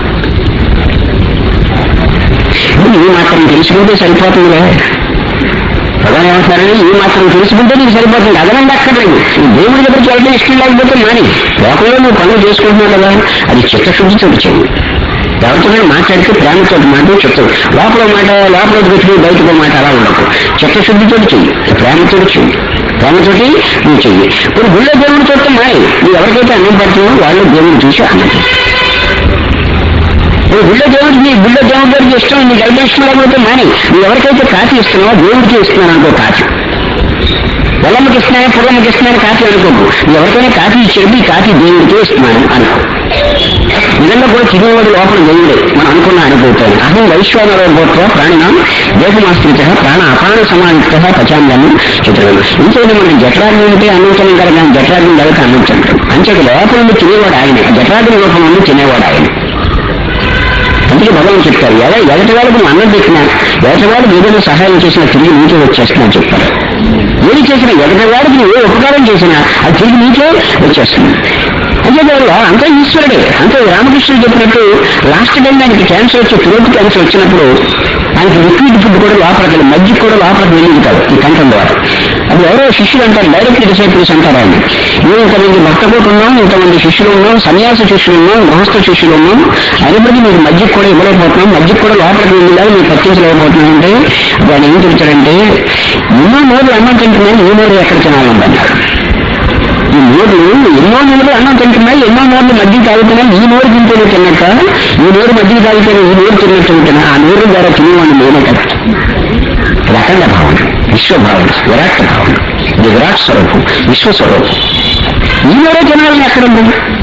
ఈ మాత్రం తెలుసుకుంటే సరిపోతుందిలే ప్రధాన ఏమంటున్నారని ఈ మాత్రం తెలుసుకుంటే నీకు సరిపోతుంది అదనంగా అక్కర్లేదు ఈ దేవుడి దగ్గరికి వెళ్ళడం ఇష్టం లేకపోతే మాని లోకంలో నువ్వు పనులు చేసుకుంటున్నావు కదా అది చిత్తశుద్ధితో చెయ్యి ఎవరితో మాట్లాడితే ప్రేమతో మాట చెప్తావు లోపల మాట లోపల పెట్టుకుని బయటకు మాట అలా ఉండకు చిత్తశుద్ధితో చెయ్యి ప్రేమతో చెయ్యి ప్రేమతోటి నువ్వు చెయ్యి ఇప్పుడు గుళ్ళో దేవుడు చూస్తే మాయి నువ్వు ఎవరికైతే అన్నం పడుతున్నావు వాళ్ళు దేవుడు చూసి అన్నం ఇప్పుడు గుళ్ళో దేవుడికి నీ గుళ్ళో దేవుడి గారికి ఇష్టం నీకు అయితే ఇష్టం లేకపోతే మాని నువ్వు ఎవరికైతే కాఫీ ఇస్తున్నావో దేవుడికి ఇస్తున్నాను అనుకో కాఫీ వెల్లమ్మకి ఇస్తున్నాను పుల్లమ్మకి ఇస్తున్నాను కాఫీ అనుకోకు నువ్వు ఎవరికైనా కాఫీ ఇచ్చేది ఈ కాఫీ దేవుడికే ఇస్తున్నాను అనుకో నిజంగా కూడా తినేవాడు లోపల దేవుడే మనం అనుకున్న అనుకుంటాను అహం వైశ్వానర గోత్ర ప్రాణినాం దేహమాశ్రిత ప్రాణ అపాన సమాయుక్త పచాంగాన్ని చిత్రం ఇంకేది మనం జఠరాగ్ని ఉంటే అన్నించడం కదా కానీ జఠరాగ్ని లేకపోతే అన్నించండి అంచేది లోపల నుండి తినేవాడు ఆయన జఠరాగ్ని లోపల నుండి తినేవాడు ఆయన అందుకే భగవాన్ చెప్తారు ఎలా ఎదటి వాళ్ళకి నువ్వు అన్నం పెట్టినా ఎదటి వాళ్ళకి ఏదైనా సహాయం చేసినా తిరిగి నీకే వచ్చేస్తున్నా చెప్తారు ఏది చేసినా ఎదటి వాడికి నువ్వు ఏ ఉపకారం చేసినా అది తిరిగి నీకే వచ్చేస్తుంది అంటే వల్ల అంతా ఈశ్వరుడే అంతే రామకృష్ణుడు చెప్పినట్టు లాస్ట్ టైం ఆయనకి క్యాన్సర్ వచ్చి త్రోట్ క్యాన్సర్ వచ్చినప్పుడు ఆయనకి లిక్విడ్ ఫుడ్ కూడా లోపలికి వెళ్ళి మధ్య కూడా లోపలికి వెళ్ళింది కాదు ఈ కంఠం ద్వారా అది ఎవరో శిష్యులు అంటారు డైరెక్ట్ డిసైపుల్స్ అంటారు ఆయన మేము ఇంతమంది భక్త కూడా ఉన్నాం ఇంతమంది శిష్యులు ఉన్నాం సన్యాస శిష్యులు ఉన్నాం గృహస్థ శిష్యులు ఉన్నాం అయినప్పటికీ మీకు మధ్యకు కూడా ఇవ్వలేకపోతున్నాం మధ్యకు కూడా లోపలికి వెళ్ళేలాగా మీకు పట్టించలేకపోతున్నాం అంటే ఆయన ఏం చెప్తాడంటే ఎన్నో నోరు అన్నం తింటున్నాను ఏ నోరు ఎక్కడ తినాలన్నారు ఈ నోరు ఎన్నో నోరు అన్నం తింటున్నాయి ఎన్నో నోర్లు మధ్య తాగుతున్నాయి ఈ నోరు తింటేనే తిన్నట్ట ఈ నోరు మధ్య తాగితేనే ఈ నోరు తిన్నట్టు ఉంటున్నా ఆ నోరు ద్వారా తినేవాడిని నేనే కదా ఇది అఖండ భావన విశ్వభావన విరాట్ భావన ఇది విరాట్ స్వరూపం విశ్వస్వరూపం ఈ నోరే తినాలని ఎక్కడ ఉంది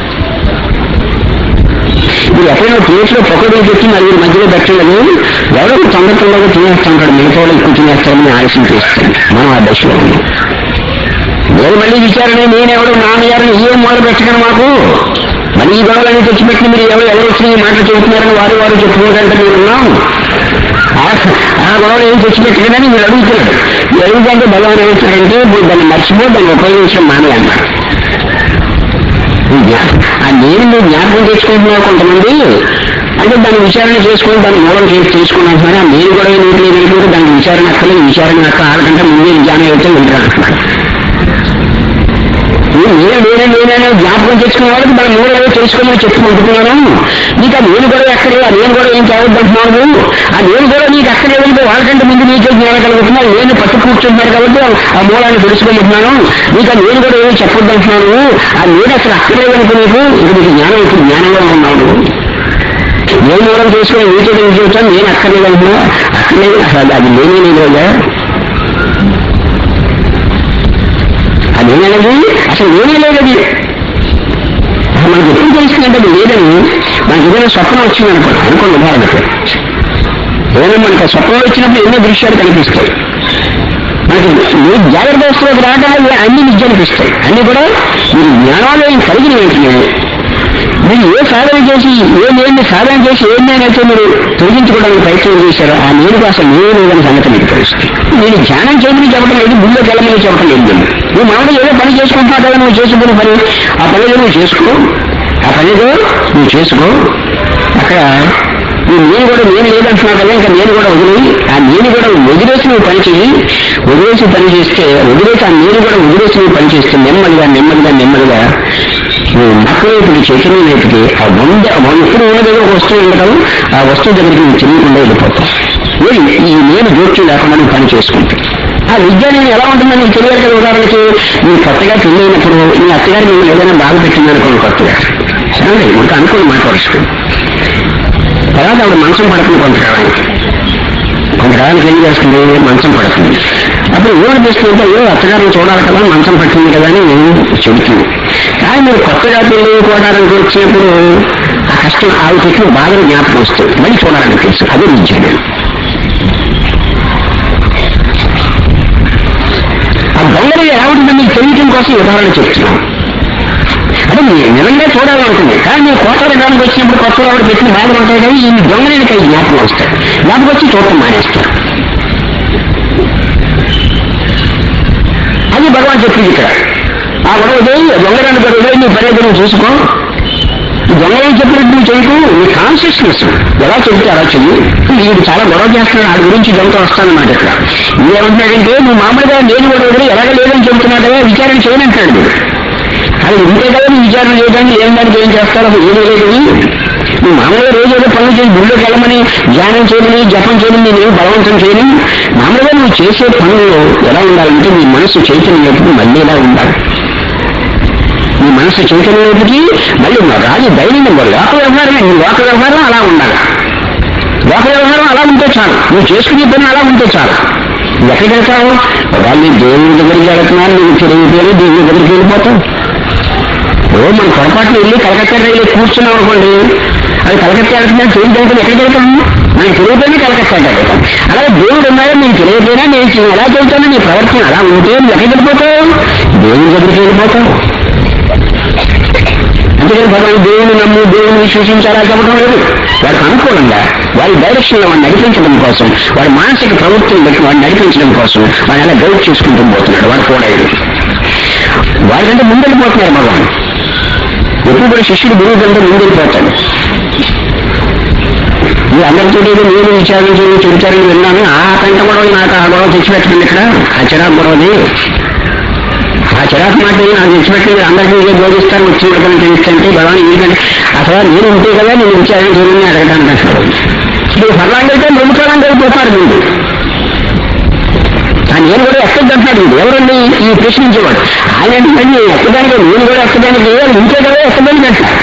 మీరు ఎక్కడైనా ప్లేట్లో పొగడలు పెట్టి నలుగురు మధ్యలో పెట్టలేదు ఎవరో తొందరగా తినేస్తుంటాడు మిగతా వాళ్ళు ఎక్కువ తినేస్తారని ఆలస్యం చేస్తాను మనం ఆ దశలో ఉన్నాం నేను మళ్ళీ విచారణ నేనెవడు నాన్నగారిని ఏం మొదలు పెట్టగలను మాకు మళ్ళీ ఈ గొడవలన్నీ తెచ్చిపెట్టి మీరు ఎవరు ఎవరు వచ్చి ఈ మాటలు చెబుతున్నారని వారు వారు చెప్పుకుంటే మీరు ఉన్నాం ఆ- ఆ గొడవలు ఏం తెచ్చిపెట్టలేదని మీరు అడుగుతున్నాడు మీరు అడుగుతుంటే బలమైన ఏమిస్తారంటే ఇప్పుడు దాన్ని మర్చిపో దాన్ని ఉపయోగించడం మానే అన్నారు ఈ జ్ఞా- ఆ నేను మీరు జ్ఞాపకం తెచ్చుకుంటున్నారు కొంతమంది అంటే దాన్ని విచారణ చేసుకుని దాన్ని మూలం చేసి తీసుకున్నాను సరే ఆ నేను కూడా నీటి వెళ్ళిపోతే దానికి విచారణ అక్కలేదు విచారణ అక్క ఆడకంటే ముందే జ్ఞానం అయితే వింటాను అంటున్నాడు నేను నేను నేనే నేనే జ్ఞాపకం తెచ్చుకునే వాళ్ళకి మన మూడు ఏదో తెలుసుకోమని చెప్పుకుంటున్నాను నీకు ఆ నేను కూడా ఎక్కడే ఆ నేను కూడా ఏం చేయవద్దంటున్నాను ఆ నేను కూడా నీకు అక్కడే వెళ్తే వాళ్ళకంటే ముందు నీకే జ్ఞానం కలుగుతున్నా నేను పట్టు కూర్చుంటున్నారు కాబట్టి ఆ మూలాన్ని తెలుసుకోమంటున్నాను నీకు ఆ నేను కూడా ఏమి చెప్పొద్దంటున్నాను ఆ నేను అసలు అక్కడే వెనుక నీకు ఇది నీకు జ్ఞానం ఇప్పుడు జ్ఞానంగా ఉన్నాను నేను మూలం చేసుకుని నీకే తెలుసుకుంటాను నేను అక్కర్లేదు అంటున్నా అక్కర్లేదు అసలు అది నేనే లేదు కదా అది నేనది అసలు నేనే లేదది అసలు మనకి ఎప్పుడు తెలుస్తుందంటే అది లేదని మనకి ఏదైనా స్వప్నం వచ్చింది అనుకోండి అనుకోండి ఉదాహరణకు ఏదైనా మనకి ఆ స్వప్నం వచ్చినప్పుడు ఎన్నో దృశ్యాలు కనిపిస్తాయి మనకి మీరు జాగ్రత్త వస్తువులకు రావడం అన్ని నిజ అనిపిస్తాయి అన్ని కూడా మీరు జ్ఞానాలయం కలిగిన వెంటనే మీరు ఏ సాధన చేసి ఏ నేను సాధన చేసి ఏ నేనైతే మీరు తొలగించుకోవడానికి ప్రయత్నం చేశారో ఆ నేను అసలు నేను లేదని సంగతి మీకు తెలుస్తుంది నేను ధ్యానం చేయమని చెప్పడం లేదు గుళ్ళో వెళ్ళమని చెప్పడం లేదు నేను. నువ్వు మామూలుగా ఏదో పని చేసుకుంటున్నావు కదా నువ్వు చేసుకునే పని ఆ పని ఏదో నువ్వు చేసుకో ఆ పని ఏదో నువ్వు చేసుకో అక్కడ ఈ నేను కూడా నేను లేదంటున్నావు కదా ఇంకా నేను కూడా వదిలి ఆ నేను కూడా వదిలేసి నువ్వు పని చెయ్యి వదిలేసి పని చేస్తే వదిలేసి ఆ నేను కూడా వదిలేసి నువ్వు పని చేస్తే నెమ్మదిగా నెమ్మదిగా నెమ్మదిగా నువ్వు నక్కలేపుకి చైతన్యం వైపుకి ఆ వంద ఎప్పుడు ఉన్నది ఒక వస్తువు ఉండటం ఆ వస్తువు దగ్గరికి నువ్వు తెలియకుండా వెళ్ళిపోతావు ఏది ఈ నేను జోక్యం లేకుండా నువ్వు పని చేసుకుంటావు ఆ విద్య నేను ఎలా ఉంటుందని నీకు తెలియాలి కదా ఉదాహరణకి నీ కొత్తగా పెళ్ళైనప్పుడు నీ అత్తగారు నేను ఏదైనా బాధ పెట్టిందనుకోండి కొత్తగా సరే ఇంకా అనుకోని మాట్లాడుచుకోండి తర్వాత ఆవిడ మనసం పడుతుంది కొంతకాలానికి కొంతకాలానికి ఏం చేస్తుంది మంచం పడుతుంది అప్పుడు ఏమనిపిస్తుంది అయ్యో అత్తగారిని చూడాలి కదా మంచం పట్టింది కదా అని చెబుతుంది కానీ మీరు కొత్తగా పెళ్లి కోటానికి వచ్చినప్పుడు ఆ కష్టం ఆవిడ పెట్టిన బాధను జ్ఞాపకం వస్తుంది మళ్ళీ చూడాలని తెలుసు అదే నిజం ఆ దొంగలు ఎలా ఉంటుందని మీకు తెలియటం కోసం ఈ ఉదాహరణ చెప్తున్నాను అంటే మీరు నిజంగా చూడాలనుకుంది కానీ మీరు కోట రంగానికి వచ్చినప్పుడు కొత్త ఆవిడ పెట్టిన బాధలు ఉంటాయి కానీ ఈ దొంగలేని కై జ్ఞాపకం వస్తాయి జ్ఞాపకం వచ్చి చూడటం మానేస్తారు అది భగవాన్ చెప్పింది ఇక్కడ ఆ గొడవ దొంగరాన్ని గొడవ నీ పని ఏదో నువ్వు చూసుకో ఈ దొంగ ఏం చెప్పినట్టు నువ్వు చేయకు నీ కాన్షియస్నెస్ ఎలా చెబితే అలా చెయ్యి వీడు చాలా గొడవ చేస్తున్నాడు ఆడి గురించి దొంగ వస్తానమాట ఇక్కడ ఏమంటున్నాడంటే నువ్వు మామూలుగా నేను కూడా వదిలి ఎలాగ లేదని చెబుతున్నాడు కదా విచారణ చేయనంటున్నాడు వీడు అది ఉంటే కదా నువ్వు విచారణ చేయడానికి ఏం దానికి ఏం చేస్తారో అది ఏమీ లేదు నువ్వు మామూలుగా రోజు ఏదో పనులు చేసి గుళ్ళోకి వెళ్ళమని ధ్యానం చేయమని జపం చేయమని నేను బలవంతం చేయను మామూలుగా నువ్వు చేసే పనుల్లో ఎలా ఉండాలంటే నీ మనసు చైతన్యం మళ్ళీ ఎలా ఉండాలి నీ మనసు చైతన్యంలోకి మళ్ళీ రాజు ధైర్యం ఇవ్వాలి లోక వ్యవహారం నీ లోక వ్యవహారం అలా ఉండాలి లోక వ్యవహారం అలా ఉంటే చాలు నువ్వు చేసుకునే పని అలా ఉంటే చాలు నువ్వు ఎక్కడికి వెళ్తావు వాళ్ళు దేవుడి దగ్గరికి వెళ్తున్నారు నీకు తెలియదు దేవుడి దగ్గరికి వెళ్ళిపోతావు ఓ మన పొరపాటున వెళ్ళి కలకత్తా రైలు కూర్చున్నాం అనుకోండి అది కలకత్తా వెళ్తున్నా తెలియదు ఎక్కడికి వెళ్తాం మనకి తెలియకపోయినా కలకత్తా వెళ్తాం అలాగే దేవుడు ఉన్నాడో నీకు తెలియకపోయినా నేను ఎలా చెబుతాను నీ ప్రవర్తన అలా ఉంటే నువ్వు ఎక్కడికి వెళ్ళిపోతావు దేవుడి దగ్గరికి వెళ్ళిపోతావు అందుకని భగవాన్ దేవుని నమ్ము దేవుని విశ్వసించాలా చెప్పడం లేదు వాడికి అనుకూలంగా వారి డైరెక్షన్ లో వాడిని నడిపించడం కోసం వాడి మానసిక ప్రవృత్తిని బట్టి వాడిని నడిపించడం కోసం వాడిని అలా గైడ్ చేసుకుంటూ పోతున్నాడు వాడు కూడా వాడికంటే ముందెళ్ళిపోతున్నారు భగవాన్ ఎప్పుడు కూడా శిష్యుడు గురువు కంటే ముందెళ్ళిపోతాడు ఈ అందరితో నేను విచారణ చేసి చెబుతారని విన్నాను ఆ కంట గొడవ నాకు ఆ గొడవ తెచ్చిపెట్టండి ఇక్కడ ఆ చిరాకు గొడవది ఆ చిరాకు మాట నాకు తెచ్చిపెట్టి అందరికీ ఇదే బోధిస్తారు వచ్చి ఇవ్వడం తెలుస్తుంటే భగవాన్ ఎందుకంటే అసలు నేను ఉంటే కదా నేను విచారణ చేయమని అడగడానికి అసలు ఇప్పుడు సర్వాంగైతే రెండు కాలంగా అయిపోతారు మీరు ఆ నేను కూడా ఎక్కద్దంటున్నాడు వీడు ఎవరండి ఈ ప్రశ్నించేవాడు ఆయన అంటే ఎక్కడానికి నేను కూడా ఎక్కడానికి ఇంకే కదా ఎక్కడానికి అంటున్నాడు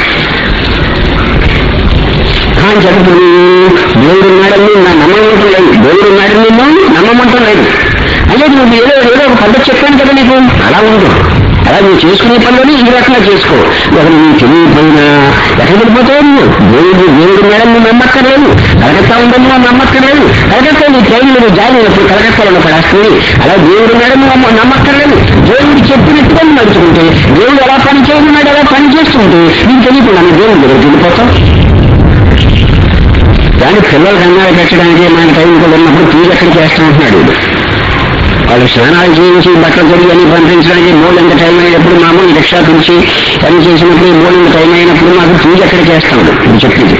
కానీ చెప్పు దేవుడు ఉన్నాడని నా నమ్మమంటం లేదు దేవుడు ఉన్నాడని నిన్ను నమ్మమంటం లేదు అదే నువ్వు ఏదో ఏదో ఒక పద్ధతి చెప్పాను కదా నీకు అలా ఉండు అలా నువ్వు చేసుకునే పనులని ఈ రకంగా చేసుకో ఒకరు నీకు తెలియకపోయినా ఎక్కడ వెళ్ళిపోతావు నువ్వు దేవుడు దేవుడు ఉన్నాడని నువ్వు నమ్మక్కర్లేదు కలకత్తా ఉందని నువ్వు నమ్మక్కర్లేదు కలకత్తా నీ ట్రైన్ నువ్వు జాయిన్ అయినప్పుడు కలకత్తాలో ఉన్న పడేస్తుంది అలా దేవుడు ఉన్నాడని నువ్వు నమ్మక్కర్లేదు దేవుడు చెప్పినట్టుగా నువ్వు నడుచుకుంటే దేవుడు ఎలా పని చేయనున్నాడు ఎలా పని చేస్తుంటే నీకు తెలియకుండా నువ్వు దేవుడి దగ్గరికి వెళ్ళిపోతావు కానీ పిల్లలు కన్నాలు పెట్టడానికి మన టైం కూడా ఉన్నప్పుడు పూజ ఎక్కడ చేస్తామంటున్నాడు వీడు. వాళ్ళు స్నానాలు చేయించి బట్టలు తొడిగి అని పంపించడానికి మూడు ఎంత టైం అయినప్పుడు మామూలు రిక్షా పిలిచి పని చేసినప్పుడు మూడు ఎంత టైం అయినప్పుడు మాకు పూజ ఎక్కడ చేస్తాడు ఇది చెప్పింది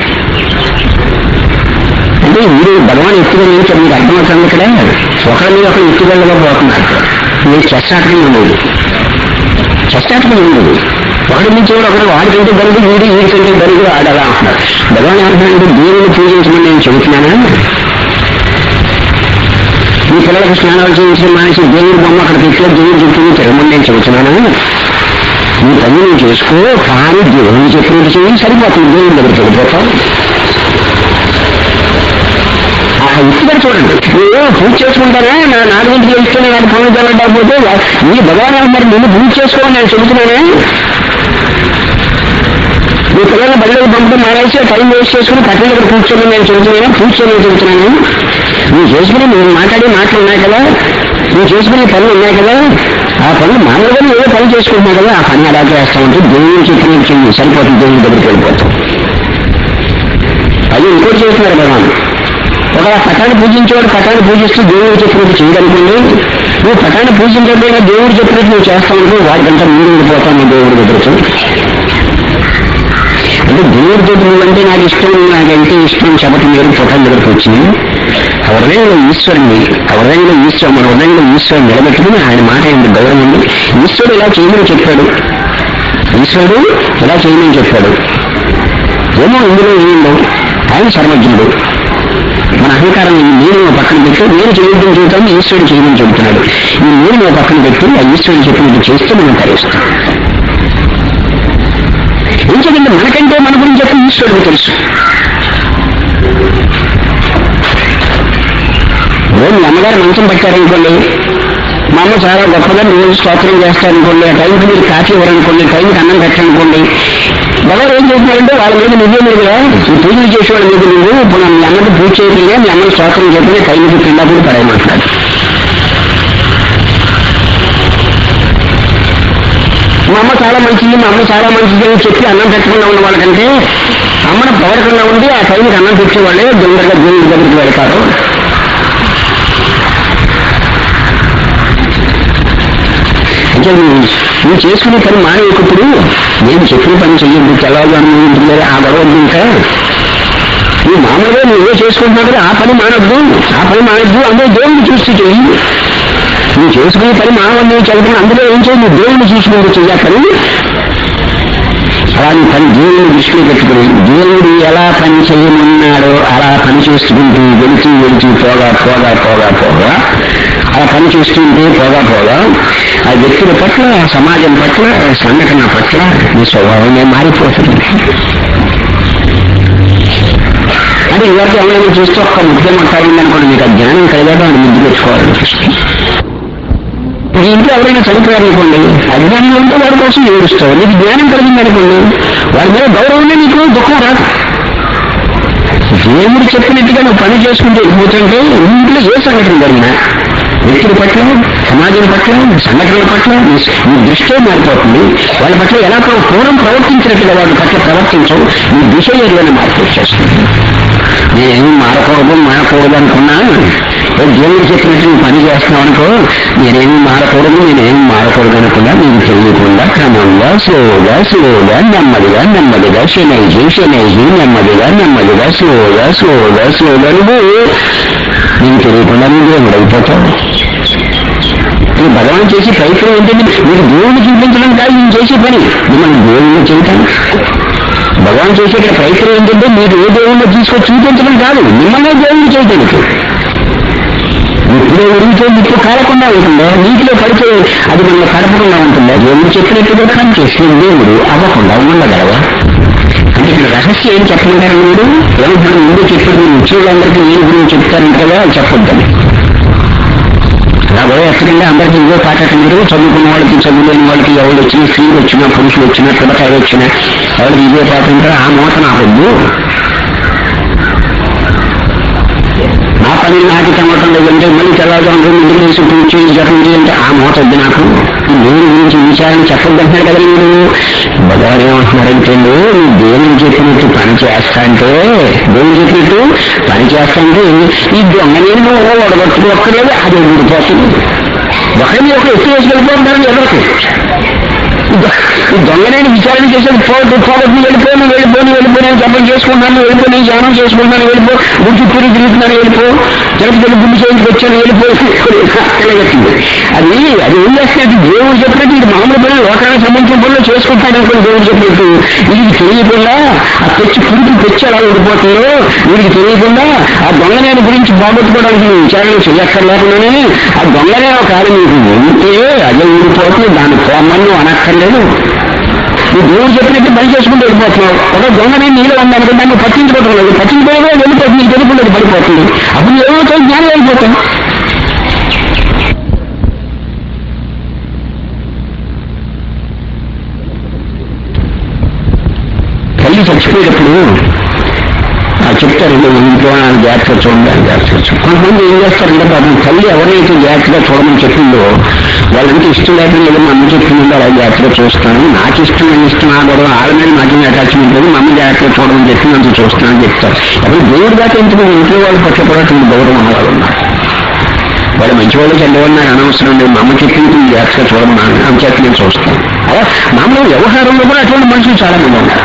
అంటే మీరు భగవాన్ ఎక్కువ నుంచి మీకు అర్థమవుతుంది ఇక్కడ ఒకరి మీద ఒకరు ఎక్కువ వెళ్ళగా పోతున్నారు ఇక్కడ మీరు చెస్ ఆటలు లేదు చష్టాత్మ ఉండదు వాడి నుంచి కూడా ఒకడు వాడికంటే బరువు వీడి వీడికంటే బరువు ఆడు అలా అంటున్నారు భగవాన్ ఏమంటున్నాడు దేవుని పూజించమని నేను చెబుతున్నానా ఈ పిల్లలకు స్నానాలు చేయించడం మానేసి దేవుడి బొమ్మ అక్కడ పెట్టి దేవుడు చెప్తుంది తిరగమని నేను చెబుతున్నాను నీ పని నువ్వు చేసుకో కానీ దేవుని చెప్పినట్టు చేయి సరిపోతుంది దేవుని దగ్గరికి వెళ్ళిపోతావు ఆ ఇచ్చిగా చూడండి నువ్వు పూజ చేసుకుంటానే నా నాలుగింటికి వెళ్తేనే నాకు పనులు జరగకపోతే నీ భగవాన్ ఏమన్నారు నిన్ను పూజ చేసుకోమని నేను చెబుతున్నానే నీ పిల్లల్ని బడిలోకి పంపడం మానేసి టైం వేస్ట్ చేసుకుని కట్టిన దగ్గర కూర్చొని నేను చెబుతున్నాను పూజ చేయమని చెబుతున్నాను నువ్వు చేసుకుని నువ్వు మాట్లాడే మాటలు ఉన్నాయి కదా నువ్వు చేసుకునే పనులు ఉన్నాయి కదా ఆ పనులు మామూలుగా నువ్వు ఏదో పని చేసుకుంటున్నావు కదా ఆ పని అలా చేస్తా ఉంటే దేవుని చెప్పినట్టు చెయ్యి సరిపోతుంది దేవుని దగ్గరికి వెళ్ళిపోతాం అది ఇంకోటి చేస్తున్నారు భగవాన్ ఒక పటాన్ని పూజించేవాడు పటాన్ని పూజిస్తూ దేవుడు చెప్పినట్టు చేయగలుగుతుంది నువ్వు పటాన్ని పూజించకపోయినా దేవుడు చెప్పినట్టు నువ్వు చేస్తా ఉంటే వాడికంతా ముందు వెళ్ళిపోతాను దేవుడి దగ్గరికి అంటే దేవుడితో నువ్వంటే నాకు ఇష్టం నాకంటే ఇష్టం చెప్పటం లేదు పుట్టం దగ్గరకు వచ్చింది ఆ హృదయంలో ఈశ్వరుని ఆ హృదయంలో ఈశ్వరు మన హృదయంలో ఈశ్వరుని నిలబెట్టుకుని ఆయన మాట ఏంటి గౌరవం ఉంది ఈశ్వరుడు ఇలా చేయమని చెప్పాడు ఈశ్వరుడు ఇలా చేయమని చెప్పాడు ఏమో ఇందులో ఏమిందో ఆయన సర్వజ్ఞుడు మన అహంకారం ఈ నేను ఓ పక్కన పెట్టి నేను చేయొద్దని చెబుతాను ఈశ్వరుడు చేయమని చెబుతున్నాడు ఈ నేను ఓ పక్కన పెట్టి ఆ ఈశ్వరుడు చెప్పినట్టు చేస్తే మనం తరిస్తాం ఎందుకంటే మనకంటే మన గురించి చెప్పి ఈశ్వరుడు తెలుసు ఓ మీ అమ్మగారు మంచం పట్టారనుకోండి మా అమ్మ చాలా గొప్పగా రోజు స్తోత్రం చేస్తారనుకోండి ఆ టైంకి మీరు కాఫీ ఇవ్వరనుకోండి టైంకి అన్నం పెట్టారనుకోండి ఎవరు ఏం చేస్తున్నారంటే వాళ్ళ మీద నువ్వే మీరు కదా ఈ పూజలు చేసేవాళ్ళ మీద నువ్వు ఇప్పుడు మీ అమ్మకి పూజ చేయకుండా మీ అమ్మకి స్తోత్రం చేయకుండా టైంకి కింద కూడా పడేయమంటున్నాడు మా అమ్మ చాలా మంచిది మా అమ్మ చాలా మంచిది అని చెప్పి అన్నం పెట్టకుండా ఉన్న వాళ్ళకంటే అమ్మను పొగడకుండా ఉండి ఆ టైంకి అన్నం పెట్టేవాళ్ళే దొంగగా దేవుడి దగ్గరికి వెళ్తారు అంటే నువ్వు నువ్వు చేసుకునే పని మానేయకప్పుడు నేను చెప్పిన పని చెయ్యద్దు తెల్లవారు ఉంటుంది ఆ గొడవ ఉంది ఇంకా నువ్వు మామూలుగా నువ్వే చేసుకుంటున్నావు కదా ఆ పని మానద్దు ఆ పని మానద్దు అందులో దేవుడిని చూస్తూ చెయ్యి నువ్వు చేసుకునే పని మానవని చదువుకుని అందులో ఏం చేయి నువ్వు దేవుడిని చూసుకుంటూ చెయ్యక్కని అలా నీ పని దేవుడిని దృష్టిలో పెట్టుకుని దేవుడు ఎలా పని చేయమన్నాడో అలా పని చేసుకుంటూ వెళుతూ వెళుతూ పోగా పోగా పోగా పోగా అలా పని చేస్తుంటే పోగా పోగా ఆ వ్యక్తుల పట్ల సమాజం పట్ల సంఘటన పట్ల నీ స్వభావమే మారిపోతుంది అంటే ఇవరకు ఎవరైనా చూస్తే ఒక్క ముఖ్యం మాట్లాడిందనుకోండి మీకు ఆ జ్ఞానం కలిగాక అని ముందు తెచ్చుకోవాలనిపిస్తుంది మీ ఇంట్లో ఎవరైనా చనిపోయారనుకోండి అజ్ఞానం ఉంటే వాడి కోసం ఏడుస్తావు నీకు జ్ఞానం కలిగిందనుకోండి వాడి మీద గౌరవమే నీకు దుఃఖం రాదు దేవుడు చెప్పినట్టుగా నువ్వు పని చేసుకుంటే వెళ్ళిపోతుంటే ఇంట్లో ఏ సంఘటన జరిగినా వ్యక్తుల పట్ల సమాజం పట్ల సంఘటనల పట్ల నీ నీ దృష్టే మారిపోతుంది వాళ్ళ పట్ల ఎలా ప్ర- పూర్వం ప్రవర్తించినట్టుగా వాళ్ళ పట్ల ప్రవర్తించవు నీ దిశ ఏదైనా మార్పు వచ్చేస్తుంది నేనేమి మారకూడదు మారకూడదు అనుకున్నా ఓ దేవుడు చెప్పినట్టు నువ్వు పని చేస్తున్నావు అనుకో నేనేమి మారకూడదు నేనేమి మారకూడదు అనుకున్నా నీకు తెలియకుండా క్రమంగా స్లోగా స్లోగా నెమ్మదిగా నెమ్మదిగా శనైజీ శనైజీ నెమ్మదిగా నెమ్మదిగా స్లోగా స్లోగా స్లోగా నువ్వు నీకు తెలియకుండా నువ్వు దేవుడు అయిపోతావు ఈ భగవాన్ చేసే ప్రయత్నం ఏంటంటే మీకు దేవుడిని చూపించడం కాదు నేను చేసే పని మిమ్మల్ని దేవుడిని చేయటం భగవాన్ చేసే ఇక్కడ ప్రయత్నం ఏంటంటే మీరు ఏ దేవుణ్ణి తీసుకొని చూపించడం కాదు మిమ్మల్ని దేవుడిని చేయటానికి ఇప్పుడే ఉరిగితే నిప్పు కాలకుండా ఉంటుందా నీటిలో పడితే అది మనల్ని కడపకుండా ఉంటుందా దేవుడు చెప్పినట్టుగా పని చేసిన దేవుడు అవ్వకుండా ఉండగలవా అంటే ఇక్కడ రహస్యం ఏం చెప్పమంటారు మీరు ఏమంటున్నాడు ముందు చెప్పి మీరు ఉద్యోగులందరికీ నేను గురించి చెప్తారంట కదా అది చెప్పొద్దని అలా కూడా ఎక్కడంటే అందరికీ ఇవే పాఠకం మీరు చదువుకున్న వాళ్ళకి చదువులేని వాళ్ళకి ఎవరు వచ్చినా స్త్రీలు వచ్చినా పురుషులు వచ్చినా పిల్లకాయలు వచ్చినా ఎవరికి ఇవే పాఠం ఉంటారో ఆ మూత నాకొద్దు నా పని నాటి చమటం లేదంటే మళ్ళీ తెల్లవారు ఇంటికి వేసి పూజ చేసి జరుగుతుంది అంటే ఆ మూత వద్దు నాకు ఈ దేవుని గురించి విచారణ చెప్పొద్దంటున్నారు కదా మీరు భగవాన్ ఏమంటున్నారంటే నీ దేవుని చెప్పినట్టు పని చేస్తా అంటే దేవుని చెప్పినట్టు పని చేస్తా అంటే ఈ దొంగ నేను ఒడగొట్టుకు ఒక్కలేదు అది ఊడిపోతుంది ఒకరిని ఒక ఎత్తు వేసి వెళ్ళిపోతున్నారు ఎవరికి ఈ దొంగనేని విచారణ చేసేది పోవద్దు పోవద్దు వెళ్ళిపోను వెళ్ళిపోను వెళ్ళిపోను జపం చేసుకుంటాను వెళ్ళిపోయి ధ్యానం చేసుకుంటాను వెళ్ళిపో గుడి చుట్టూరు తిరుగుతున్నాను వెళ్ళిపో తిరుపతి గుండు చేయించుకు వచ్చాను వెళ్ళిపోయింది అది అది ఏం చేస్తున్నట్టు దేవుడు చెప్పినట్టు ఇది మామూలు పనులు లోకానికి సంబంధించిన పనులు చేసుకుంటాడు అనుకుని దేవుడు చెప్పినట్టు వీడికి తెలియకుండా ఆ తెచ్చి పురుగు తెచ్చి అలా ఉండిపోతుందో వీడికి తెలియకుండా ఆ దొంగనేని గురించి బాగొట్టుకోవడానికి నువ్వు విచారణ చెయ్యక్కర్లేకుండానే ఆ దొంగనే ఒక ఆడ నీకు ఉంటే అదే ఊడిపోతుంది దాన్ని పోమని నువ్వు అనక్కర్లేదు నువ్వు దేవుడు చెప్పినట్టు పని చేసుకుంటూ వెళ్ళిపోతున్నావు ఒక దొంగనే నీళ్ళు ఉందనుకో దాన్ని పట్టించుకోవడం లేదు పట్టించుకోవడం వెళ్ళిపోతుంది నీకు తెలియకుండా అది పడిపోతుంది అప్పుడు ఏమవుతుంది జ్ఞానం వెళ్ళిపోతాం తల్లి చచ్చిపోయేటప్పుడు ఆ చెప్తారు "నువ్వు ఇంట్లో ఆయన జాగ్రత్తగా చూడండి అని జాగ్రత్తగా చూడు కొంతమంది ఏం చేస్తారంటే పాపం తల్లి ఎవరైతే జాగ్రత్తగా చూడమని చెప్పిందో వాళ్ళంటే ఇష్టం లేకుండా ఏదో మా అమ్మ చెప్పిందో అలా జాగ్రత్తగా చూస్తాను నాకు ఇష్టం నేను ఇష్టం ఆ గొడవ వాళ్ళ మీద నాకేం అటాచ్మెంట్ లేదు మా అమ్మ జాగ్రత్తగా చూడమని చెప్పి అంత చూస్తానని చెప్తారు అప్పుడు దేవుడి దాకా ఎందుకు ఇంట్లో వాళ్ళ పట్ల కూడా అటువంటి గౌరవం ఉన్నవాళ్ళు ఉన్నారు వాళ్ళు మంచివాళ్ళు చెడ్డవాళ్ళు నాకు అనవసరం లేదు మా అమ్మ చెప్పింది నువ్వు జాగ్రత్తగా చూడమన్నా అని చెప్పి నేను చూస్తాను అలా మామూలు వ్యవహారంలో కూడా అటువంటి మనుషులు చాలా మంది ఉన్నారు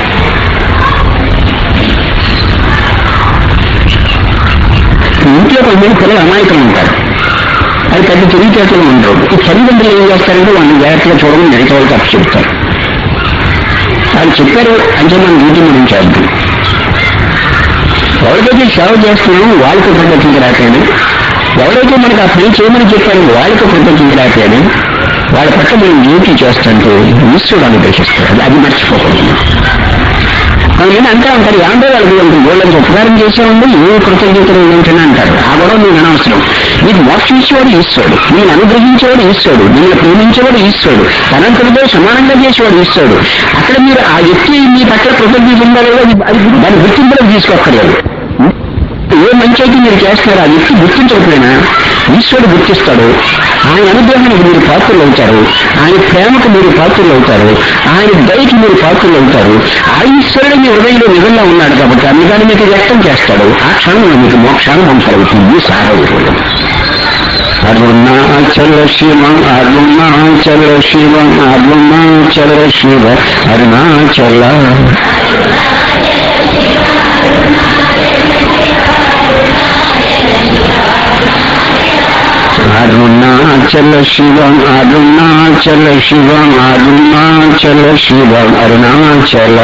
ఇంట్లో కొంతమంది పిల్లలు అమాయకులు ఉంటారు అది పెద్ద తెలివితేటలు ఉంటారు ఈ తల్లిదండ్రులు ఏం చేస్తారంటే వాళ్ళని జాగ్రత్తగా చూడమని మిగతా వాళ్ళకి అప్పు చెప్తారు వాళ్ళు చెప్పారు అంటే మనం డ్యూటీ మనం చేద్దాం ఎవరికైతే సేవ చేస్తున్నామో వాళ్ళకి కృతజ్ఞత రాకపోయాను ఎవరైతే మనకు ఆ పని చేయమని చెప్పారో వాళ్ళకి కృతజ్ఞత రాకపోయాను వాళ్ళ పట్ల మనం డ్యూటీ చేస్తుంటే ఈశ్వరుడు అనుగ్రహిస్తాడు అది మర్చిపోకూడదు నేను అంటా ఉంటారు యాండే వాళ్ళకి ఉంటుంది వాళ్ళకి ఉపకారం చేసేవాళ్ళు ఏ కృతజ్ఞతలు ఏంటని అంటారు ఆ గొడవ నేను అనవసరం నీకు మోక్షం ఇచ్చేవాడు ఈశ్వరుడు నేను అనుగ్రహించేవాడు ఈశ్వరుడు నిన్ను ప్రేమించేవాడు ఈశ్వరుడు తనంతటితో సమానంగా చేసేవాడు ఈశ్వరుడు అక్కడ మీరు ఆ వ్యక్తి మీ పట్ల కృతజ్ఞత ఉందా లేదో అది అది దాని గుర్తింపులకు తీసుకోక్కర్లేదు ఏ మంచి అయితే మీరు చేస్తున్నారు ఆ వ్యక్తి గుర్తించకపోయినా ఈశ్వరుడు గుర్తిస్తాడు ఆయన అనుగ్రహానికి మీరు పాత్రలు అవుతారు ఆయన ప్రేమకు మీరు పాత్రలు అవుతారు ఆయన దయకి మీరు పాత్రలు అవుతారు ఆ ఈశ్వరుడు మీ హృదయంలో నిజంగా ఉన్నాడు కాబట్టి అందుకని మీకు వ్యక్తం చేస్తాడు ఆ క్షణంలో మీకు మోక్షానుభవం కలుగుతుంది సారవుతుంది అరుణాచల శివ అరుణాచల శివ అరుణాచల శివ అరుణాచల అరుణాచల శివ అరుణాచల శివ అరుణాచల శివ అరుణాచల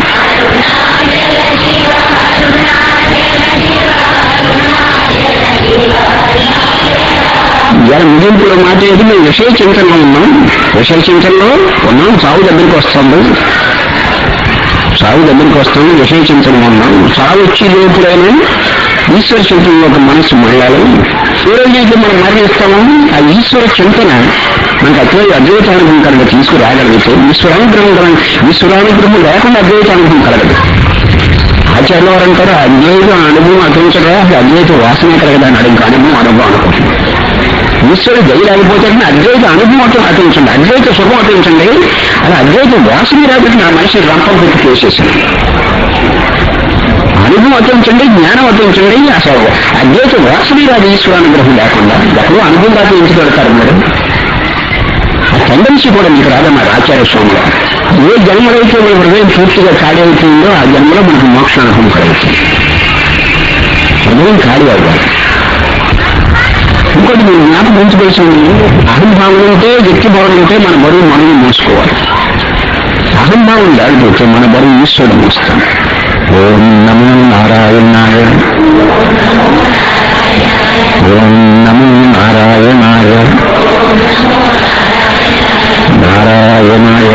ఇలా ముగింపులో మాట ఏంటి మేము విషయ చింతనలో ఉన్నాం విషయ చింతనలో ఉన్నాం సాగు దగ్గరికి వస్తుంది సాగు దగ్గరికి వస్తాం విషయ చింతనలో ఉన్నాం సాగు వచ్చి లోపుడైనా ఈశ్వర చింతనలో ఒక మనసు మళ్ళాలి ఏ రోజైతే మనం మరణిస్తామో ఆ ఈశ్వర చింతన మనకు అద్వైత అద్వైతానుభవం కనుక తీసుకురాగలిగితే ఈశ్వరానుగ్రహం కనుక ఈశ్వరానుగ్రహం లేకుండా అద్వైతానుభవం కలగదు ఆచార్య వారు అంటారు అద్వైత అనుభవం అతించగా అద్వైత వాసనే కలగదని అడిగి అనుభవం అనుభవం అనుకుంటుంది ఈశ్వరుడు దయ లేకపోతే అద్వైత అనుభవం అటు అటించండి అద్వైత సుఖం అటించండి అలా అద్వైత వాసన రాబట్టి నా మనిషి రంపం పెట్టి చేసేసింది అనుభవం అటించండి జ్ఞానం అటించండి అసలు అద్వైత వాసన రాదు ఈశ్వరానుగ్రహం లేకుండా ఎక్కడో అనుభవం దాకా ఇంటికి పెడతారు మీరు ఆ టెండెన్సీ కూడా మీకు రాదన్నారు ఆచార్య స్వామి గారు. ఏ జన్మలైతే మన హృదయం పూర్తిగా ఖాళీ అవుతుందో ఆ జన్మలో మనకు మోక్షానుభవం కలుగుతుంది హృదయం ఖాళీ అవ్వాలి ఇంకోటి మీరు జ్ఞాపకం ఉంచుకోవాల్సింది అహంభావం ఉంటే వ్యక్తిభావం ఉంటే మన బరువు మనం మోసుకోవాలి అహంభావం లేకపోతే మన బరువు ఈశ్వరుడు మోస్తాం ఓం నమో నారాయణాయ ఓం నమో నారాయణాయ నారాయణాయ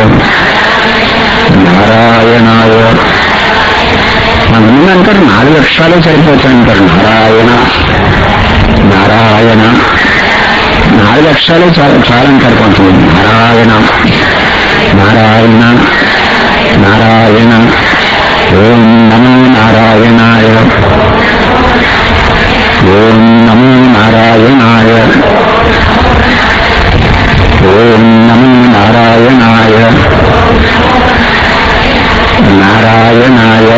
నారాయణాయ కొంతమంది అంటారు నాలుగు అక్షరాలే సరిపోతాయి అంటారు నారాయణ నారాయణ నాలుగు అక్షరాలే చాలా చాలంటారు కొంతమంది నారాయణ నారాయణ నారాయణ ఓం నమో నారాయణాయ ఓం నమో నారాయణాయ ఓం నమో నారాయణాయ నారాయణాయ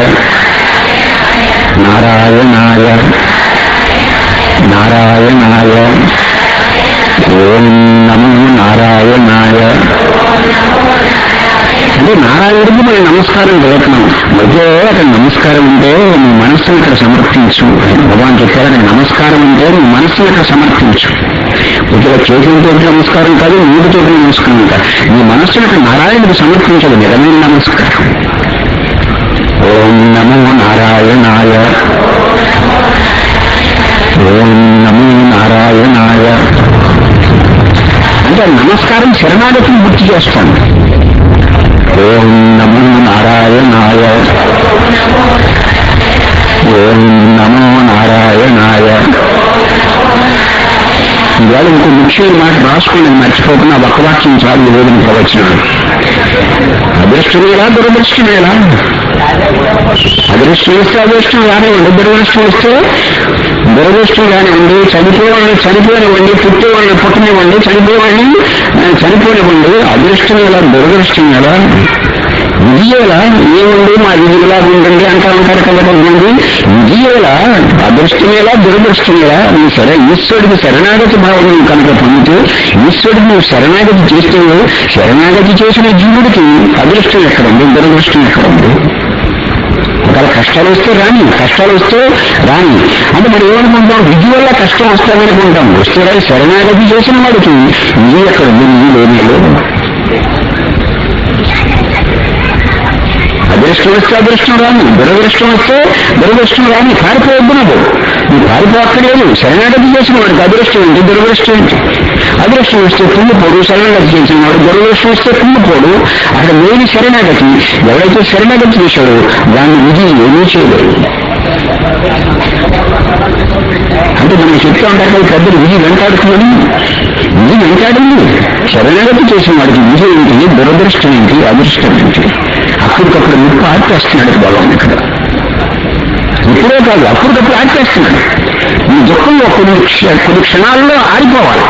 నారాయణాయ నారాయణాయ ఓం నమో నారాయణాయ అంటే నారాయణుడికి మనం నమస్కారం చేయటం అయితే అక్కడ నమస్కారం ఉంటే నీ మనస్సును ఇక్కడ సమర్పించు అని భగవాన్ చెప్పారు అక్కడ నమస్కారం ఉంటే నీ మనస్సును ఇక్కడ సమర్పించు ఇక్కడ చేతులతో నమస్కారం కాదు నీటితో నమస్కారం కాదు నీ మనస్సును ఇక్కడ నారాయణుడికి సమర్పించదు నిజమైన నమస్కారం ఓం నమో నారాయణాయ ఓం నమో నారాయణాయ అంటే నమస్కారం శరణాగతిని గుర్తు చేస్తాను ఓం నమో నారాయణాయ ఓం నమో నారాయణాయ ఇవాళ ఇంకో ముఖ్యమైన మాట రాసుకోండి మర్చిపోకుండా ఒక వాక్యం చాలు నివేదన ప్రవచనం అదృష్టమేలా దురదృష్టమేలా అదృష్టం ఇస్తే అదృష్టం రానివ్వండి దురదృష్టం ఇస్తే దురదృష్టం కానివ్వండి చనిపోవాలని చనిపోనివ్వండి పుట్టేవాళ్ళని పుట్టనివ్వండి చనిపోవాలని ఆ, చనిపోనివ్వండి అదృష్టం ఎలా దురదృష్టం ఎలా విజయలా ఏముంది మా విజయలా ఉండండి అంటా ఉంటారు కదా కొంతమంది విజయలా అదృష్టమేలా దురదృష్టమేలా నీ శర ఈశ్వరుడికి శరణాగతి భావం నువ్వు కనుక పొందితే ఈశ్వరుడికి నువ్వు శరణాగతి చేస్తే శరణాగతి చేసిన జీవుడికి అదృష్టం ఎక్కడ ఉంది దురదృష్టం ఎక్కడ ఉంది ఒకవేళ కష్టాలు వస్తే రాని కష్టాలు వస్తే రాని అంటే మనం ఏమనుకుంటాం విధి వల్ల కష్టం వస్తామనుకుంటాం వస్తే రాని శరణాగతి చేసిన వాడికి విధి ఎక్కడ ఉంది విధి లేనే లేదు అదృష్టం వస్తే అదృష్టం రాని దురదృష్టం వస్తే దురదృష్టం రాని పారిపోవద్దు నువ్వు నువ్వు పారిపోక్కర్లేదు శరణాగతి చేసిన వాడికి అదృష్టం ఏంటి దురదృష్టం ఏంటి అదృష్టం వస్తే కుండిపోడు శరణాగతి చేసిన వాడు దురదృష్టం వస్తే కుండిపోడు అక్కడ లేని శరణాగతి ఎవరైతే శరణాగతి చేశాడో దాన్ని విధి ఏమీ చేయలేదు అంటే మనం చెప్తా ఉంటారు కదా పెద్దలు విధి వెంటాడుతుందని విధి వెంటాడింది శరణాగతి చేసిన వాడికి విధి ఏంటి దురదృష్టం ఏంటి అదృష్టం ఏంటి అప్పటికప్పుడు ముప్పు ఆర్పేస్తున్నాడు బలం ఇక్కడ ఇప్పుడే కాదు అప్పటికప్పుడు ఆర్పేస్తున్నాడు ఈ దుఃఖంలో కొన్ని క్ష- కొన్ని క్షణాల్లో ఆరిపోవాలి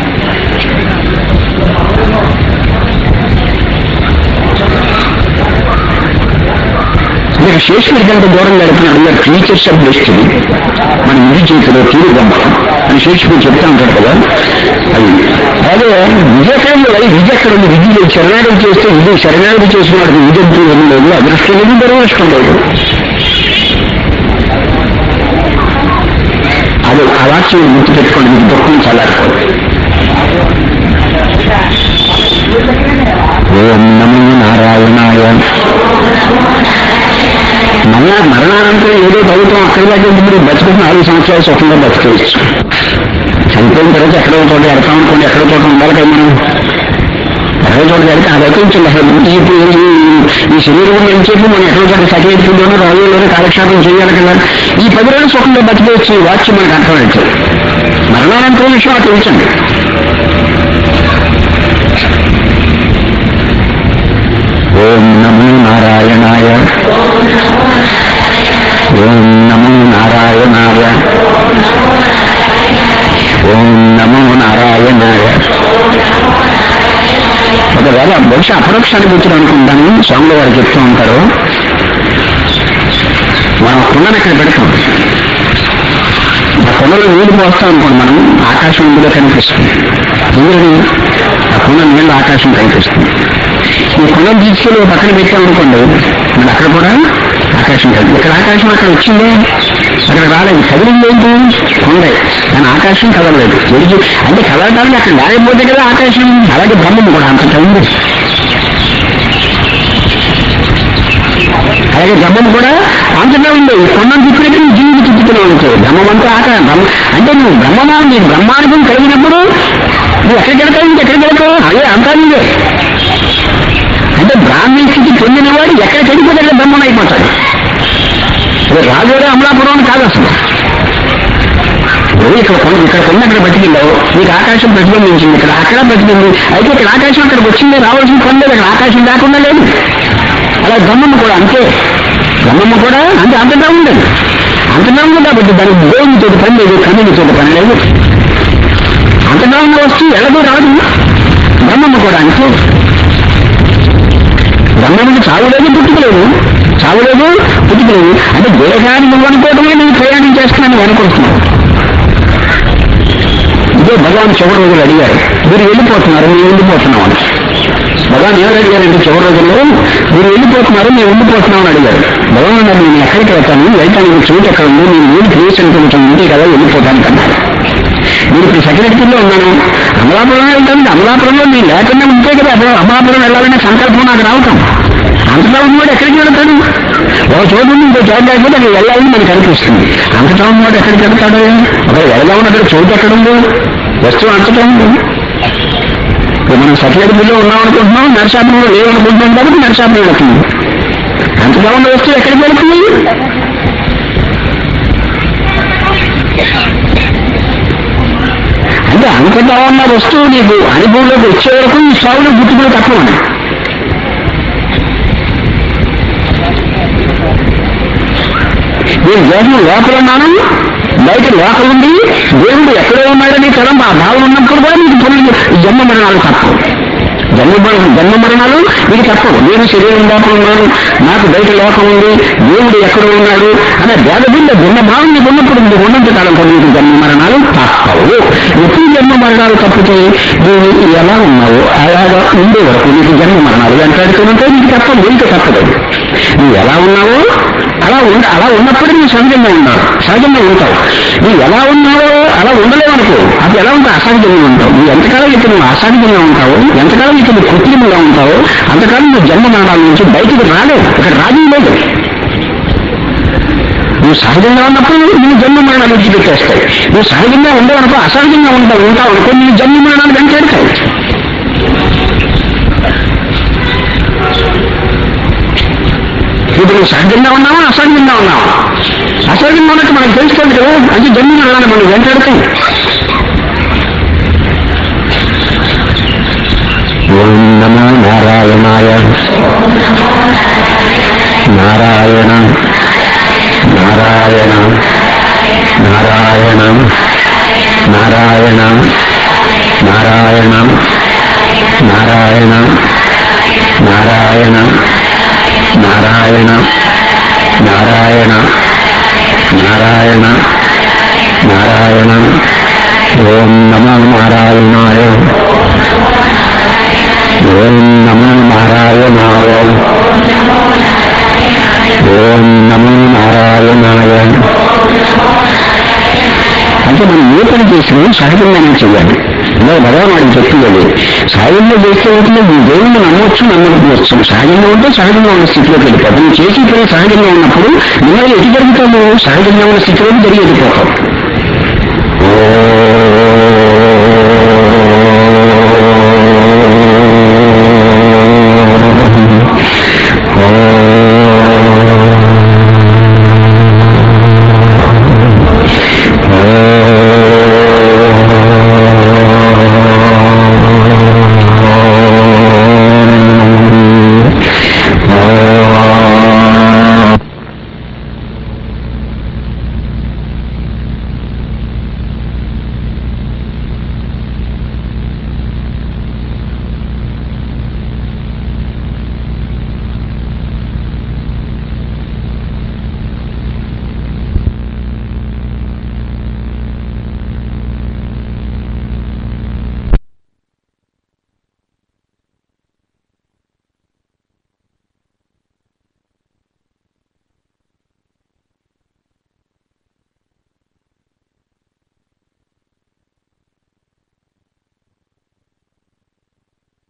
మీరు శేషుడి కంటే దూరం గడిపినాడు మీరు టీచర్స్ ఆఫ్ డెస్టినీ మన ఇంటి చేతిలో తీరుగమ్మ అని శేషుడు చెప్తా ఉంటాడు కదా అది అదే విజయ ఎక్కడ ఉంది అది విజయ ఎక్కడ ఉంది విధి లేదు శరణాగతి చేస్తే విధి శరణాగతి చేసిన వాడికి విధి అంటూ ఏమీ లేదు అదృష్టం లేదు దురదృష్టం లేదు అది ఆ వాక్యం గుర్తు పెట్టుకోండి మీకు దుఃఖం చల్లారిపోదు ఓం నమో నారాయణాయ మళ్ళా మరణానంతరం ఏదో తగ్గుతాం అక్కడ దాకా మీరు బతుకుతున్న నాలుగు సంవత్సరాలు సుఖంగా బతికేయచ్చు చనిపోయిన తర్వాత ఎక్కడో చోట ఎడతాం అనుకోండి ఎక్కడో చోట ఉండాలి కదా మనం ఎక్కడో చోట ఎడితే అది అయిపోయింది అసలు ఈ- ఈ- ఈ- ఈ శరీరం ఏం చెప్పి మనం ఎక్కడో చోట సర్టిఫికేట్లోనూ రాజుల్లోనూ కాలక్షేపం చేయాలి కదా ఈ పది రోజులు సుఖంగా బతికేయచ్చు ఈ వాక్యం మనకు అర్థమైంది మరణానంతరం విషయం అటు ఉంచండి ఓం నమో నారాయణాయ ఓం నమో నారాయణాయ ఓం నమో నారాయణాయ ఒకవేళ బహుశా అపరోక్షానికి వచ్చిన అనుకుంటాను స్వాములు వారు చెప్తూ ఉంటారు మనం కుండను ఇక్కడ పెడతాం ఆ కుండలో నీళ్లు పోస్తాం అనుకోండి మనం ఆకాశం ఇందులో కనిపిస్తుంది నీళ్ళని ఆ కుండ నీళ్ళు ఆకాశం కనిపిస్తుంది ఈ కుండను తీసుకెళ్ళి ఓ పక్కన పెట్టాం అనుకోండి మరి అక్కడ కూడా ఆకాశం కనిపి ఇక్కడ ఆకాశం అక్కడ వచ్చింది అక్కడ రాలేదు కదిలింది ఏంటి కొండే కానీ ఆకాశం కదలలేదు ఎడిచి అంటే కదలడానికి అక్కడ లేకపోతే కదా ఆకాశం అలాగే బ్రహ్మం కూడా అంత ఉంది అలాగే బ్రహ్మం కూడా అంతటా ఉంది ఈ కొండను తిప్పినట్టు నీ జీవితం తిప్పుతూనే ఉంటుంది బ్రహ్మం అంతా ఆకారం బ్రహ్మ అంటే నువ్వు బ్రహ్మమా నీకు బ్రహ్మానుభవం కలిగినప్పుడు నువ్వు ఎక్కడికి వెళ్తావు ఇంకెక్కడికి వెళ్తావు అదే అంతా నీదే అంటే బ్రాహ్మీ స్థితి పొందినవాడు ఎక్కడికి వెళ్ళిపోతే అక్కడ బ్రహ్మం అయిపోతాడు అదే రాజుడే అమలాపురం అని కాదు అసలు ఇప్పుడు ఇక్కడ కొండ ఇక్కడ కొండ అక్కడ బతికిందావు నీకు ఆకాశం ప్రతిబింబించింది ఇక్కడ అక్కడ ప్రతిబింబి అయితే ఇక్కడ ఆకాశం అక్కడికి వచ్చింది రావాల్సిన కొండ అక్కడ ఆకాశం లేకుండా లేదు అలా బ్రహ్మము కూడా అంతే బ్రహ్మము కూడా అంతే అంతటా ఉండదు అంతటా ఉంది కాబట్టి దానికి దేవునితో పని లేదు కన్నునితో పని లేదు అంతటా ఉన్న వస్తువు ఎలాగో రాదు బ్రహ్మము కూడా అంతే బ్రహ్మముకి చావులేదు పుట్టుకలేదు చావులేదు పుట్టుకలేదు అంటే దేహాన్ని నువ్వు అనుకోవడమే నేను ప్రయాణం చేస్తున్నాను నువ్వు అనుకుంటున్నావు ఇదే భగవాన్ చివరి రోజులు అడిగారు మీరు వెళ్ళిపోతున్నారు మేము వెళ్ళిపోతున్నాం అని భగవాన్ ఏమని అడిగారంటే చివరి రోజుల్లో మీరు వెళ్ళిపోతున్నారు మేము ఉండిపోతున్నాం అని అడిగారు భగవాన్ అన్నారు నేను ఎక్కడికి వెళ్తాను వెళ్తాను చోటు ఎక్కడ ఉంది నేను నేను ప్లేస్ అనుకుంటాను ఉంటే కదా వెళ్ళిపోతాను అన్నారు నేను ఇప్పుడు సెక్రటరీలో ఉన్నాను అమలాపురం వెళ్తాను అమలాపురంలో నేను లేకుండా ఉంటే కదా అమలా- అమలాపురం వెళ్ళాలనే సంకల్పం నాకు రావటం అంతటా ఉన్నవాడు ఎక్కడికి వెళ్తాడు ఒక చోటు నుండి ఇంకో చోటు లేకపోతే అక్కడ వెళ్ళాలని మనకు అనిపిస్తుంది అంతటా ఉన్నవాడు ఎక్కడికి వెళ్తాడు అక్కడ వెళ్దామని అక్కడ చోటు ఎక్కడ ఉంది వస్తువు అంతటా ఉంది ఇప్పుడు మనం సెక్రటరీలో ఉన్నాం అనుకుంటున్నాం నరసాపురంలో లేవనుకుంటున్నాం కాబట్టి నరసాపురం వెళ్తుంది అంతటా ఉన్న వస్తువు ఎక్కడికి వెళ్తుంది అంటే అంతటా ఉన్న వస్తువు నీకు అనుభవంలోకి వచ్చే వరకు నీ సాగులో గుర్తుకులు తక్కువ ఉన్నాయి నేను దేహం లోపల ఉన్నాను బయట లోపల ఉంది దేవుడు ఎక్కడో ఉన్నాడని తరం ఆ భావం ఉన్నప్పుడు కూడా నీకు పనులు జన్మ మరణాలు తప్పవు జన్మ మరణ- జన్మ మరణాలు నీకు తప్పవు నేను శరీరం లోపల ఉన్నాను నాకు బయట లోకం ఉంది దేవుడు ఎక్కడో ఉన్నాడు అనే భేదభిన్న భిన్న భావం నీకు ఉన్నప్పుడు నీకు ఉన్నంత కాలం కూడా నీకు జన్మ మరణాలు తప్పవు ఎప్పుడు జన్మ మరణాలు తప్పితే నువ్వు ఎలా ఉన్నావు అలాగా ఉండే వరకు నీకు జన్మ మరణాలు వెంటాడుతుంటే నీకు తప్పదు నీకు తప్పదు నువ్వు ఎలా ఉన్నావో అలా ఉండ అలా ఉన్నప్పుడు నువ్వు సహజంగా ఉన్నావు సహజంగా ఉంటావు నువ్వు ఎలా ఉన్నావో అలా ఉండలేవు అనుకో అది ఎలా ఉంటావు అసహజంగా ఉంటావు నువ్వు ఎంతకాలం ఇక నువ్వు అసహజంగా ఉంటావో ఎంతకాలం ఇక నువ్వు కృత్రిమంగా ఉంటావో అంతకాలం నువ్వు జన్మ మరణాల నుంచి బయటికి రాలేవు ఇక్కడ రాజీ లేదు నువ్వు సహజంగా ఉన్నప్పుడు నువ్వు జన్మ మరణాలు విడిచిపెట్టేస్తాయి నువ్వు సహజంగా ఉండవు అనుకో అసహజంగా ఉంటావు ఉంటావు అనుకో నీ జన్మ మరణాలు వెంటాడతాయి ఇప్పుడు నువ్వు సహజంగా ఉన్నావా అసహజంగా ఉన్నావా అసహజంగా ఉన్నట్టు మనకు తెలుస్తుంది కదా అంటే జన్మ మరణాలు మనం వెంటాడతాం ఓం నమో నారాయణాయ నారాయణ నారాయణ నారాయణ నారాయణ నారాయణ నారాయణ నారాయణ నారాయణ నారాయణ నారాయణ నారాయణ ఓం నమో నారాయణాయ ఓం నమో నారాయణాయ ఓం నమో నారాయణాయ అంటే మనం ఏ పని చేసినా సహజంగానే చేయాలి అదే భగవాన్ వాడికి చెప్పింది సహజంగా చేస్తే ఉంటే నీ దేవుణ్ణి నమ్మొచ్చు నమ్మకపోవచ్చు సహజంగా ఉంటే సహజంగా ఉన్న స్థితిలోకి వెళ్ళిపోతాం నువ్వు చేసే పని సహజంగా ఉన్నప్పుడు మిమ్మల్ని ఎటు జరుగుతావు సహజంగా ఉన్న స్థితిలోకి జరిగి వెళ్ళిపోతావు ఓ